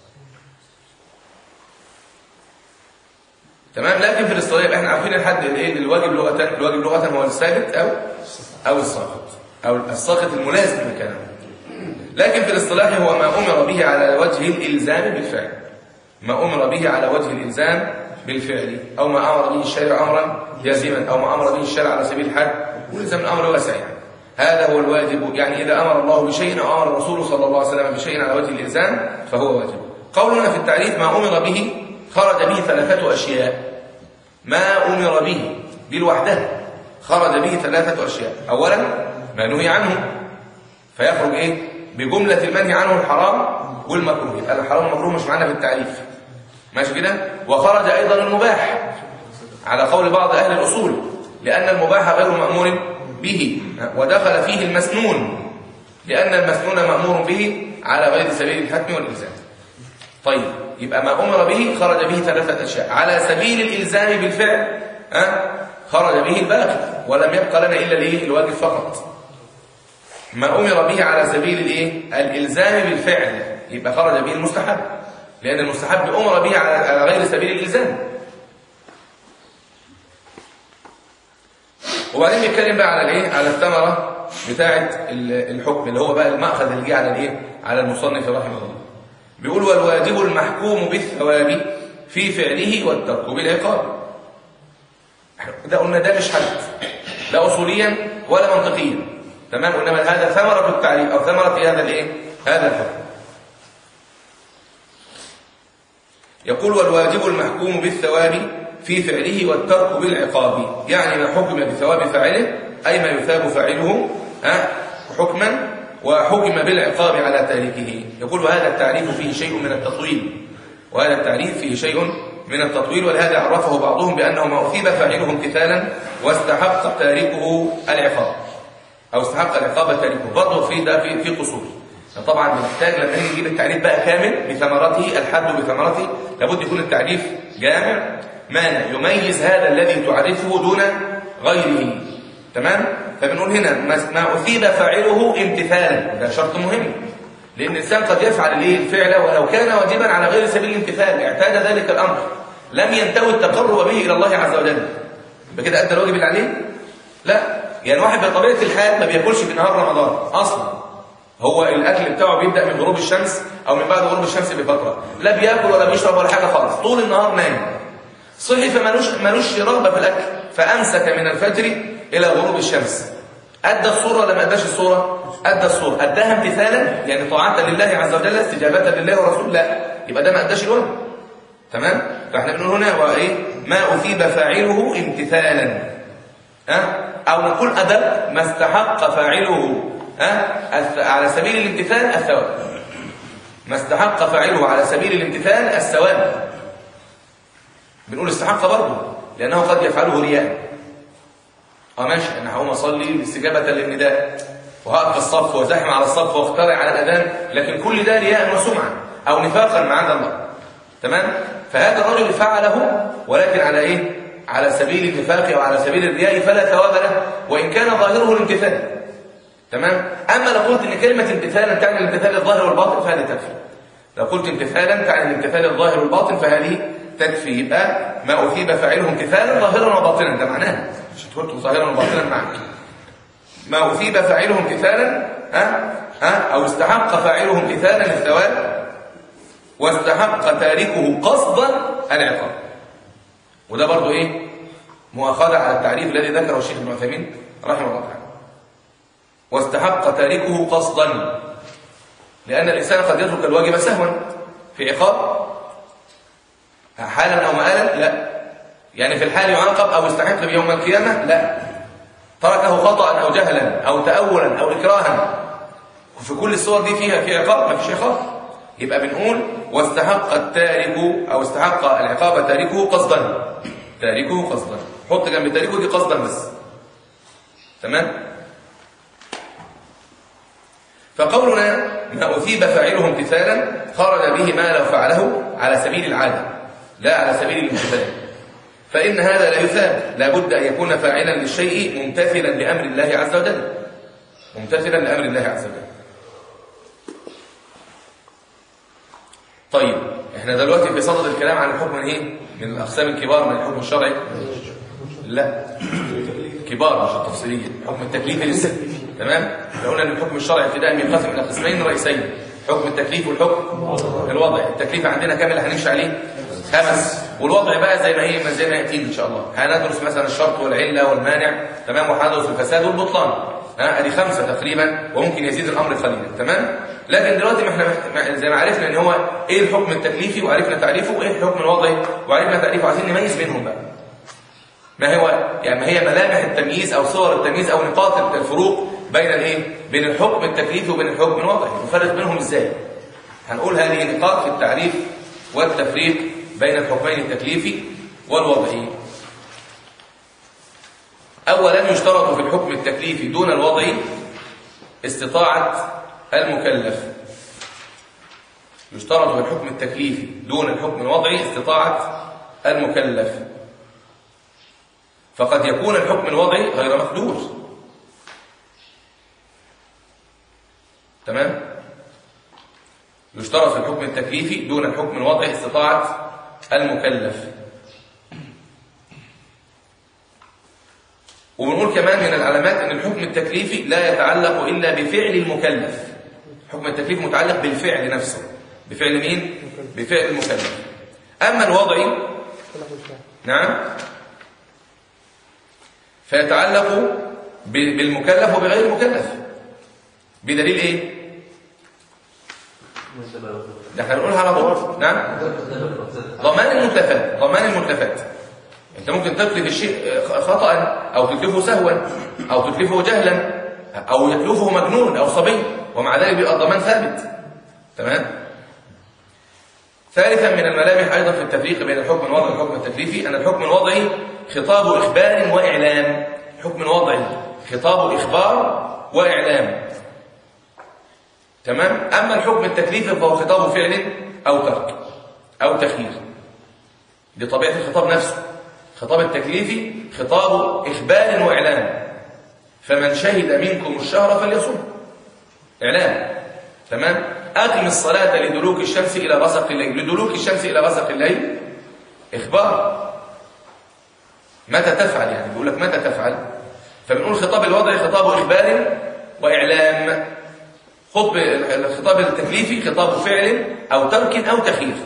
تمام لكن في الاصطلاح احنا عارفين الحد الايه الواجب لغه الواجب لغه هو الثابت او او الساقط او الساقط الملازم مكانه لكن في الاصطلاح هو ما امر به على وجه الالزام بالفعل ما امر به على وجه الالزام بالفعل او ما امر به الشارع امرا جازما او ما امر به الشارع على سبيل الحد ولزم الامر واسع يعني هذا هو الواجب يعني اذا امر الله بشيء او امر الرسول صلى الله عليه وسلم بشيء على وجه الالزام فهو واجب قولنا في التعريف ما امر به خرج به ثلاثه اشياء ما امر به بالوحده خرج به ثلاثه اشياء اولا ما نهي عنه فيخرج ايه بجمله المنهي عنه الحرام والمكروه يبقى الحرام والمكروه مش معانا في التعريف ماشي كده وخرج ايضا المباح على قول بعض اهل الاصول لان المباح غير مامور به ودخل فيه المسنون لأن المسنون مأمور به على غير سبيل الحتم والإلزام طيب يبقى ما أمر به خرج به ثلاثة أشياء على سبيل الإلزام بالفعل ها خرج به الباقي ولم يبقى لنا إلا الإيه؟ الواجب فقط ما أمر به على سبيل الإيه؟ الإلزام بالفعل يبقى خرج به المستحب لأن المستحب أمر به على على غير سبيل الإلزام وبعدين بيتكلم بقى على الايه على الثمره بتاعه ال- الحكم اللي هو بقى المأخذ اللي جه على الايه على المصنف رحمه الله بيقول والواجب المحكوم بالثواب في فعله والترك بالعقاب ده قلنا ده مش حد لا اصوليا ولا منطقيا تمام انما هذا ثمره التعريف او ثمره هذا الايه هذا الحكم يقول والواجب المحكوم بالثواب في فعله والترك بالعقاب يعني ما حكم بثواب فاعله أي ما يثاب فاعله ها، حكما وحكم بالعقاب على تاركه يقول وهذا التعريف فيه شيء من التطويل وهذا التعريف فيه شيء من التطويل ولهذا عرفه بعضهم بأنه ما أثيب فاعله امتثالا واستحق تاركه العقاب أو استحق العقاب تاركه برضه في ده في في قصور طبعا بنحتاج لما نيجي نجيب التعريف بقى كامل بثمرته الحد بثمرته لابد يكون التعريف جامع مانع يميز هذا الذي تعرفه دون غيره تمام فبنقول هنا ما- ما اثيب فاعله امتثالا ده شرط مهم لان الانسان قد يفعل الايه الفعل ولو كان واجبا على غير سبيل الامتثال اعتاد ذلك الامر لم ينتوي التقرب به الى الله عز وجل يبقى كده ادى الواجب اللي عليه لا يعني واحد بطبيعه الحال ما بياكلش في نهار رمضان اصلا هو الاكل بتاعه بيبدا من غروب الشمس او من بعد غروب الشمس بفتره لا بياكل ولا بيشرب ولا حاجه خالص طول النهار نايم صحي فمالوش مالوش رغبه في الاكل فامسك من الفجر الى غروب الشمس ادى الصوره ولا ما اداش الصوره ادى الصوره اداها امتثالا يعني طاعه لله عز وجل استجابه لله ورسوله لا يبقى ده ما اداش الواجب تمام فاحنا بنقول هنا هو ايه ما اثيب فاعله امتثالا ها او نقول ادب ما استحق فاعله ها الث- على سبيل الامتثال الثواب ما استحق فاعله على سبيل الامتثال الثواب بنقول استحق برضه لانه قد يفعله رياء اه ماشي انا هقوم اصلي استجابه للنداء وهقف في الصف وزاحم على الصف واخترع على الاذان لكن كل ده رياء وسمعه او نفاقا معاذ الله تمام فهذا الرجل فعله ولكن على ايه على سبيل النفاق او على سبيل الرياء فلا ثواب له وان كان ظاهره الامتثال تمام اما لو قلت ان كلمه امتثالا تعني الامتثال الظاهر والباطن فهذه تكفي لو قلت امتثالا تعني الامتثال الظاهر والباطن فهذه تكفي يبقى ما اثيب فاعله امتثالا ظاهرا وباطنا ده معناه مش تقول ظاهرا وباطنا معك ما اثيب فاعله امتثالا ها ها او استحق فاعله امتثالا الثواب واستحق تاركه قصدا العقاب وده برضو ايه مؤاخذه على التعريف الذي ذكره الشيخ ابن عثيمين رحمه الله تعالى واستحق تاركه قصدا لأن الإنسان قد يترك الواجب سهوا في عقاب حالا أو مآلا لا يعني في الحال يعاقب أو يستحق بيوم القيامة لا تركه خطأ أو جهلا أو تأولا أو إكراها وفي كل الصور دي فيها في عقاب ما فيش عقاب يبقى بنقول واستحق التارك أو استحق العقاب تاركه قصدا تاركه قصدا حط جنب تاركه دي قصدا بس تمام فقولنا ما أثيب فاعله امتثالا خرج به ما لو فعله على سبيل العادة لا على سبيل الامتثال فإن هذا لا يثاب لا بد أن يكون فاعلا للشيء ممتثلا لأمر الله عز وجل ممتثلا لأمر الله عز وجل طيب احنا دلوقتي في صدد الكلام عن الحكم ايه من الاقسام الكبار من الحكم الشرعي لا كبار مش التفصيليه حكم التكليف لسه تمام لو قلنا ان الحكم الشرعي ابتداء ينقسم الى قسمين رئيسين حكم التكليف والحكم الوضع التكليف عندنا كام اللي هنمشي عليه خمس والوضع بقى زي ما هي زي ما ياتي ان شاء الله هندرس مثلا الشرط والعله والمانع تمام وهندرس الفساد والبطلان ها ادي خمسه تقريبا وممكن يزيد الامر قليلا تمام لكن دلوقتي ما احنا مح- زي ما عرفنا ان هو ايه الحكم التكليفي وعرفنا تعريفه وايه الحكم الوضعي وعرفنا تعريفه عايزين نميز بينهم بقى ما هو يعني ما هي ملامح التمييز او صور التمييز او نقاط الفروق بين الايه بين الحكم التكليفي وبين الحكم الوضعي نفرق بينهم ازاي هنقول هذه نقاط في التعريف والتفريق بين الحكمين التكليفي والوضعي أولا يشترط في الحكم التكليفي دون الوضع استطاعة المكلف يشترط في الحكم التكليفي دون الحكم الوضعي استطاعة المكلف فقد يكون الحكم الوضعي غير مقدور تمام يشترط في الحكم التكليفي دون الحكم الوضعي استطاعة المكلف وبنقول كمان من العلامات ان الحكم التكليفي لا يتعلق الا بفعل المكلف الحكم التكليفي متعلق بالفعل نفسه بفعل مين بفعل المكلف اما الوضعي نعم فيتعلق ب- بالمكلف وبغير المكلف بدليل ايه ده احنا بنقولها على طول نعم ضمان المتلفات ضمان المتلفات انت ممكن تتلف الشيء خطأ او تتلفه سهوا او تتلفه جهلا او يتلفه مجنون او صبي ومع ذلك بيبقى الضمان ثابت تمام ثالثا من الملامح ايضا في التفريق بين الحكم الوضعي والحكم التكليفي ان الحكم الوضعي خطاب اخبار واعلام الحكم الوضعي خطاب اخبار واعلام تمام اما الحكم التكليفي فهو خطاب فعل او ترك او تخيير دي طبيعه الخطاب نفسه الخطاب التكليفي خطاب اخبار واعلام فمن شهد منكم الشهر فليصم اعلام تمام اقم الصلاه لدلوك الشمس الى غسق الليل لدلوك الشمس الى غسق الليل اخبار متى تفعل يعني بيقول لك متى تفعل فبنقول خطاب الوضع خطاب اخبار واعلام خطب الخطاب التكليفي خطاب فعل او ترك او تخيير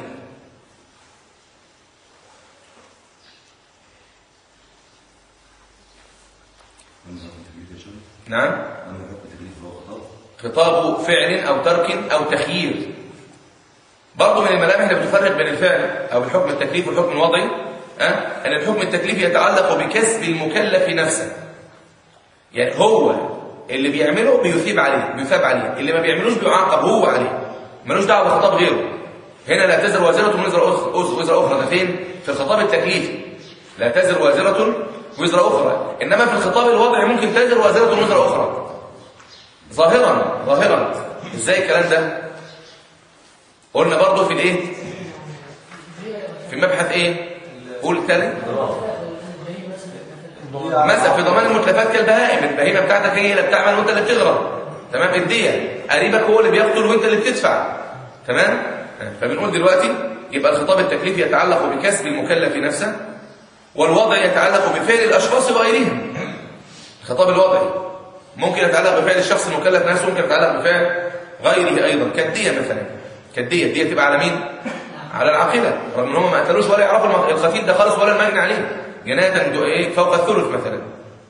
نعم خطاب فعل او ترك او تخيير برضه من الملامح اللي بتفرق بين الفعل او الحكم التكليفي والحكم الوضعي أه؟ ان الحكم التكليفي يتعلق بكسب المكلف نفسه يعني هو اللي بيعمله بيثيب عليه بيثاب عليه اللي ما بيعملوش بيعاقب هو عليه ملوش دعوه بخطاب غيره هنا لا تزر وازره وزر اخرى وزر اخرى ده فين في الخطاب التكليفي لا تزر وازره وزر اخرى انما في الخطاب الوضعي ممكن تزر وازره وزر اخرى ظاهرا ظاهرا ازاي الكلام ده قلنا برضه في الايه في مبحث ايه قول تاني مثلا في ضمان المتلفات كالبهائم البهيمه بتاعتك هي اللي بتعمل وانت اللي بتغرم تمام الديه قريبك هو اللي بيقتل وانت اللي بتدفع تمام فبنقول دلوقتي يبقى الخطاب التكليفي يتعلق بكسب المكلف نفسه والوضع يتعلق بفعل الاشخاص وغيرهم الخطاب الوضعي ممكن يتعلق بفعل الشخص المكلف نفسه ممكن يتعلق بفعل غيره ايضا كالديه مثلا كالديه الديه تبقى على مين على العاقله رغم ان هم ما قتلوش ولا يعرفوا القتيل ده خالص ولا المجني عليه جنايه ايه فوق الثلث مثلا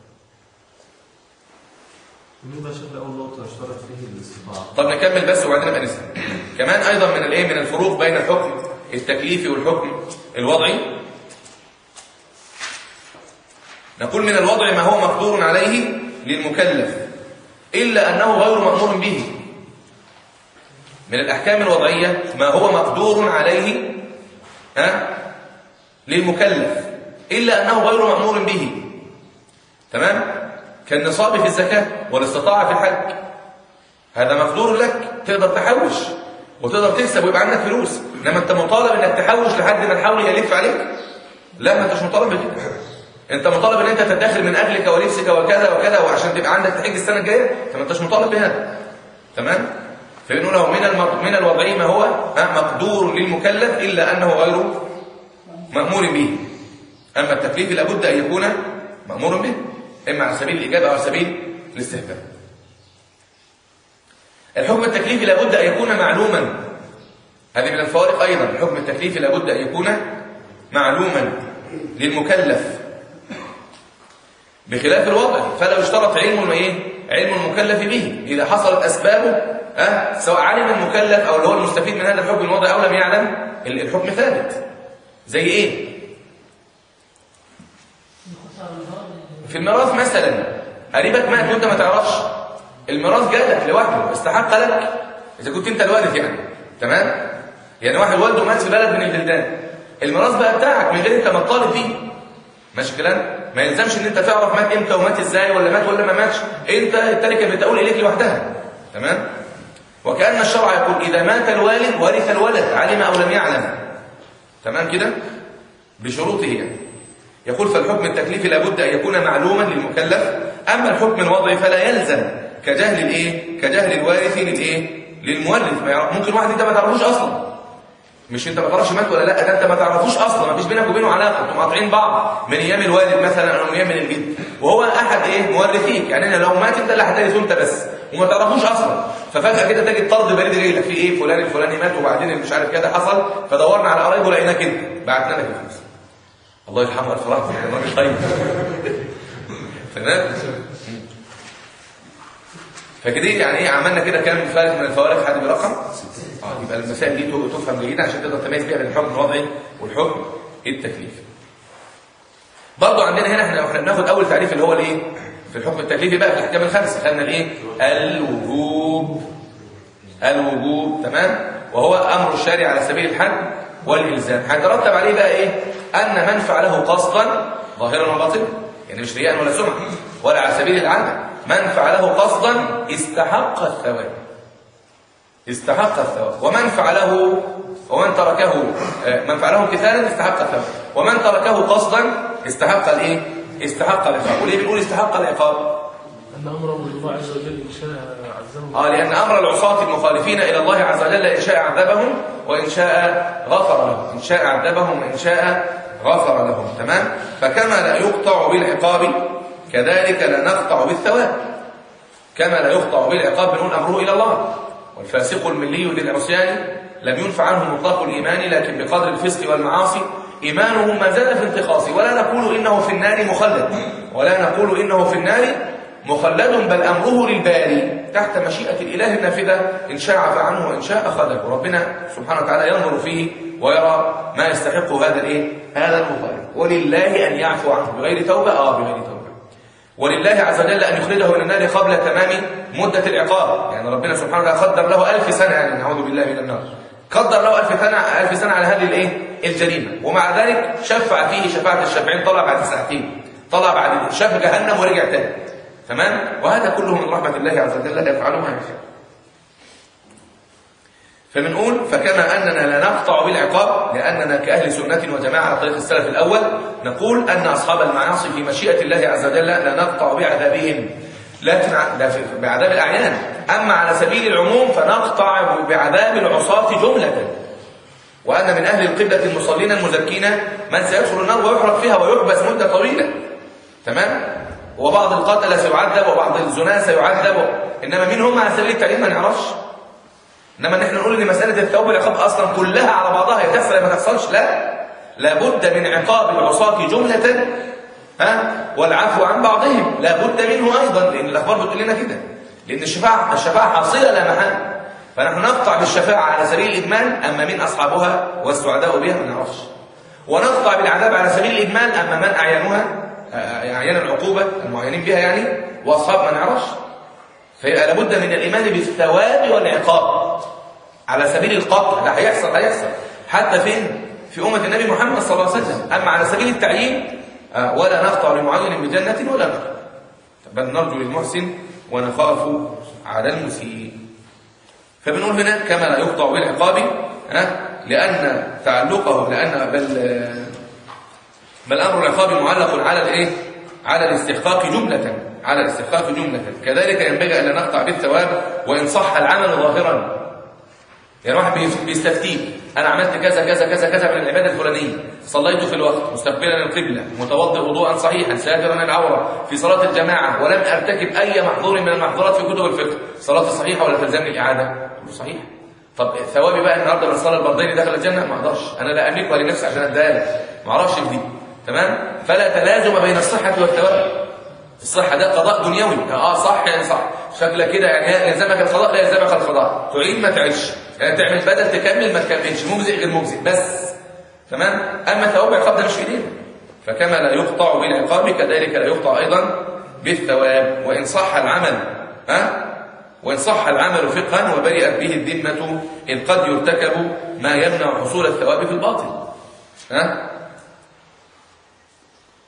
بالنسبه للشيخ اول نقطه اشترط فيه الاستطاعه طب نكمل بس وبعدين نبقى نسال كمان ايضا من الايه من الفروق بين الحكم التكليفي والحكم الوضعي نقول من الوضع ما هو مقدور عليه للمكلف الا انه غير مامور به من الاحكام الوضعيه ما هو مقدور عليه ها للمكلف الا انه غير مامور به تمام كالنصاب في الزكاه والاستطاعه في الحج هذا مقدور لك تقدر تحوش وتقدر تكسب ويبقى عندك فلوس انما انت مطالب انك تحوش لحد ما الحول يلف عليك لا ما انتش مطالب بكده انت مطالب ان انت تدخر من اجلك ولبسك وكذا وكذا وعشان تبقى عندك تحج السنه الجايه انت ما انتش مطالب بهذا تمام فبنقول له من المر... من الوضعي ما هو ها، مقدور للمكلف الا انه غير مامور به اما التكليف لابد ان يكون مامور به اما على سبيل الاجابه او على سبيل الاستهبال الحكم التكليفي لابد ان يكون معلوما هذه من الفوارق ايضا الحكم التكليفي لابد ان يكون معلوما للمكلف بخلاف الوضع فلا يشترط علم ايه علم المكلف به اذا حصلت اسبابه أه؟ سواء علم المكلف او اللي هو المستفيد من هذا الحكم الوضعي او لم يعلم الحكم ثابت زي ايه في الميراث مثلا قريبك مات وانت ما تعرفش الميراث جالك لوحده استحق لك اذا كنت انت الوارث يعني تمام يعني واحد والده مات في بلد من البلدان الميراث بقى بتاعك من غير انت ما تطالب فيه ماشي الكلام ما يلزمش ان انت تعرف مات امتى ومات ازاي ولا مات ولا ما ماتش انت التركه بتقول اليك لوحدها تمام وكأن الشرع يقول إذا مات الوالد ورث الولد علم أو لم يعلم تمام كده بشروطه يعني يقول فالحكم التكليفي لابد أن يكون معلوما للمكلف أما الحكم الوضعي فلا يلزم كجهل الإيه كجهل الوارث للإيه للمورث ما يعرف ممكن واحد انت ما تعرفوش اصلا مش انت ما تعرفش مات ولا لا ده انت ما تعرفوش اصلا ما فيش بينك وبينه علاقه انتم قاطعين بعض من ايام الوالد مثلا او من ايام الجد وهو احد ايه مورثيك يعني انا لو مات انت اللي هترثه انت بس وما تعرفوش اصلا ففجاه كده تجد طرد بريد جاي لك في ايه فلان الفلاني مات وبعدين مش عارف كده حصل فدورنا على قرايبه لقيناك انت بعتنا لك الفلوس الله يرحمه الف رحمه كان راجل طيب تمام فكده يعني ايه عملنا كده كام فارق من الفوارق حد برقم اه يبقى المسائل دي تفهم جيدا عشان تقدر تميز بيها بين الحكم الوضعي والحكم التكليفي برضه عندنا هنا احنا احنا بناخد اول تعريف اللي هو الايه في الحكم التكليفي بقى في الاحكام الخمسه خدنا الايه الوجوب الوجوب تمام وهو امر الشارع على سبيل الحد والالزام هيترتب عليه بقى ايه ان من فعله قصدا ظاهرا وباطنا يعني مش رياء ولا سمعه ولا على سبيل العدل من فعله قصدا استحق الثواب استحق الثواب ومن فعله ومن تركه من فعله امتثالا استحق الثواب ومن تركه قصدا استحق الايه استحق العقاب وليه بنقول استحق العقاب أن أمره الله عز وجل إن شاء عذبه اه لان امر العصاة المخالفين الى الله عز وجل ان شاء عذبهم وان شاء غفر لهم ان شاء عذبهم وان شاء غفر لهم تمام فكما لا يقطع بالعقاب كذلك لا نقطع بالثواب كما لا يقطع بالعقاب بنقول امره الى الله والفاسق الملي للعصيان لم ينفع عنه مطلق الايمان لكن بقدر الفسق والمعاصي ايمانه ما زال في انتقاص ولا نقول انه في النار مخلد ولا نقول انه في النار مخلد بل امره للباري تحت مشيئه الاله النافذه ان شاء عفى عنه وان شاء اخذه وربنا سبحانه وتعالى ينظر فيه ويرى ما يستحق هذا الايه هذا المخالف ولله ان يعفو عنه بغير توبه اه بغير توبه ولله عز وجل أن يخرجه من النار قبل تمام مدة العقاب يعني ربنا سبحانه وتعالى قدر له ألف سنة يعني نعوذ بالله من النار قدر له ألف سنة, ألف سنة على هذه الإيه؟ الجريمة ومع ذلك شفع فيه شفاعة الشافعين طلع بعد ساعتين طلع بعد شاف جهنم ورجع تاني تمام وهذا كله من رحمة الله عز وجل يفعله ما يشاء فبنقول فكما أننا لا نقطع بالعقاب لأننا كأهل سنة وجماعة على طريق السلف الأول نقول أن أصحاب المعاصي في مشيئة الله عز وجل لا نقطع بعذابهم لكن بعذاب الأعيان أما على سبيل العموم فنقطع بعذاب العصاة جملة وأن من أهل القبلة المصلين المزكين من سيدخل النار ويحرق فيها ويحبس مدة طويلة تمام وبعض القتلة سيعذب وبعض الزنا سيعذب إنما مين هم على سبيل التعليم ما نعرفش انما نحن نقول ان مساله الثواب والعقاب اصلا كلها على بعضها يا تحصل يا ما تحصلش لا لابد من عقاب العصاة جملة ها والعفو عن بعضهم لابد منه ايضا لان الاخبار بتقول لنا كده لان الشفاعه الشفاعه حاصله لا محاله فنحن نقطع بالشفاعه على سبيل الاجمال اما من اصحابها والسعداء بها ما نعرفش ونقطع بالعذاب على سبيل الاجمال اما من اعيانها اعيان العقوبه المعينين بها يعني واصحاب ما نعرفش فيبقى لابد من الإيمان بالثواب والعقاب على سبيل القطع ده هيحصل هيحصل حتى فين في أمة النبي محمد صلى الله عليه وسلم أما على سبيل التعيين آه ولا نقطع لمعين بجنة ولا نار بل نرجو للمحسن ونخاف على المسيء فبنقول هنا كما لا يقطع بالعقاب آه لأن تعلقه لأن بل بل أمر العقاب معلق على الإيه؟ على الاستحقاق جملة على الاستحقاق جملة كذلك ينبغي أن لا نقطع بالثواب وإن صح العمل ظاهرا يعني واحد بيستفتيك أنا عملت كذا كذا كذا كذا من العبادة الفلانية صليت في الوقت مستقبلا القبلة متوضئ وضوءا صحيحا ساترا العورة في صلاة الجماعة ولم أرتكب أي محظور من المحظورات في كتب الفقه صلاة صحيحة ولا تلزمني الإعادة صحيح طب ثوابي بقى النهارده من الصلاة البردين دخل الجنة ما اقدرش أنا لا أملكها لنفسي عشان أديها لك ما اعرفش في دي تمام فلا تلازم بين الصحة والثواب الصحة ده قضاء دنيوي اه صح يعني صح شكلك كده يعني يلزمك القضاء لا يلزمك القضاء تعين ما تعيش يعني تعمل بدل تكمل ما تكملش مجزئ غير مجزئ بس تمام اما ثواب العقاب ده مش في ايدينا فكما لا يقطع بالعقاب كذلك لا يقطع ايضا بالثواب وان صح العمل ها وان صح العمل فقها وبرئت به الذمه ان قد يرتكب ما يمنع حصول الثواب في الباطل ها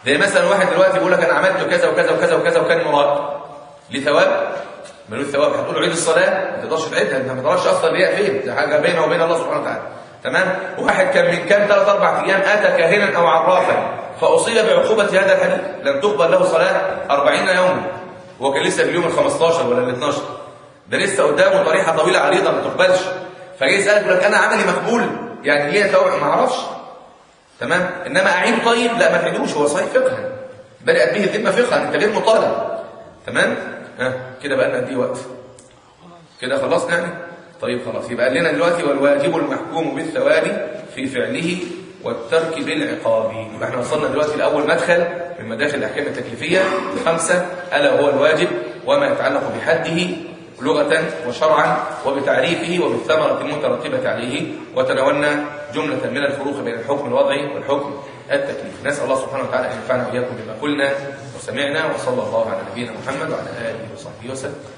زي مثلا واحد دلوقتي بيقول لك انا عملت كذا وكذا وكذا وكذا وكان مراد ليه ثواب ملوش ثواب هتقول له عيد الصلاه ما تقدرش تعيدها انت ما تعرفش اصلا ليه فين دي حاجه بينه وبين الله سبحانه وتعالى تمام واحد كان من كام ثلاث اربع ايام اتى كاهنا او عرافا فاصيب بعقوبه هذا الحديث لم تقبل له صلاه 40 يوما هو كان لسه في اليوم ال 15 ولا ال 12 ده لسه قدامه طريقه طويله عريضه ما تقبلش فجاي يسالك يقول لك انا عملي مقبول يعني ليه ثواب ما اعرفش تمام انما اعيد طيب لا ما تعيدوش هو صحيح فقها بدات به الذمه فقها انت غير مطالب تمام ها كده بقى لنا قد ايه وقت كده خلصنا يعني طيب خلاص يبقى قال لنا دلوقتي والواجب المحكوم بالثواب في فعله والترك بالعقاب يبقى احنا وصلنا دلوقتي لاول مدخل من مداخل الاحكام التكليفيه خمسه الا هو الواجب وما يتعلق بحده لغة وشرعا وبتعريفه وبالثمرة المترتبة عليه وتناولنا جملة من الفروق بين الحكم الوضعي والحكم التكليفي نسأل الله سبحانه وتعالى أن ينفعنا وإياكم بما قلنا وسمعنا وصلى الله على نبينا محمد وعلى آله وصحبه وسلم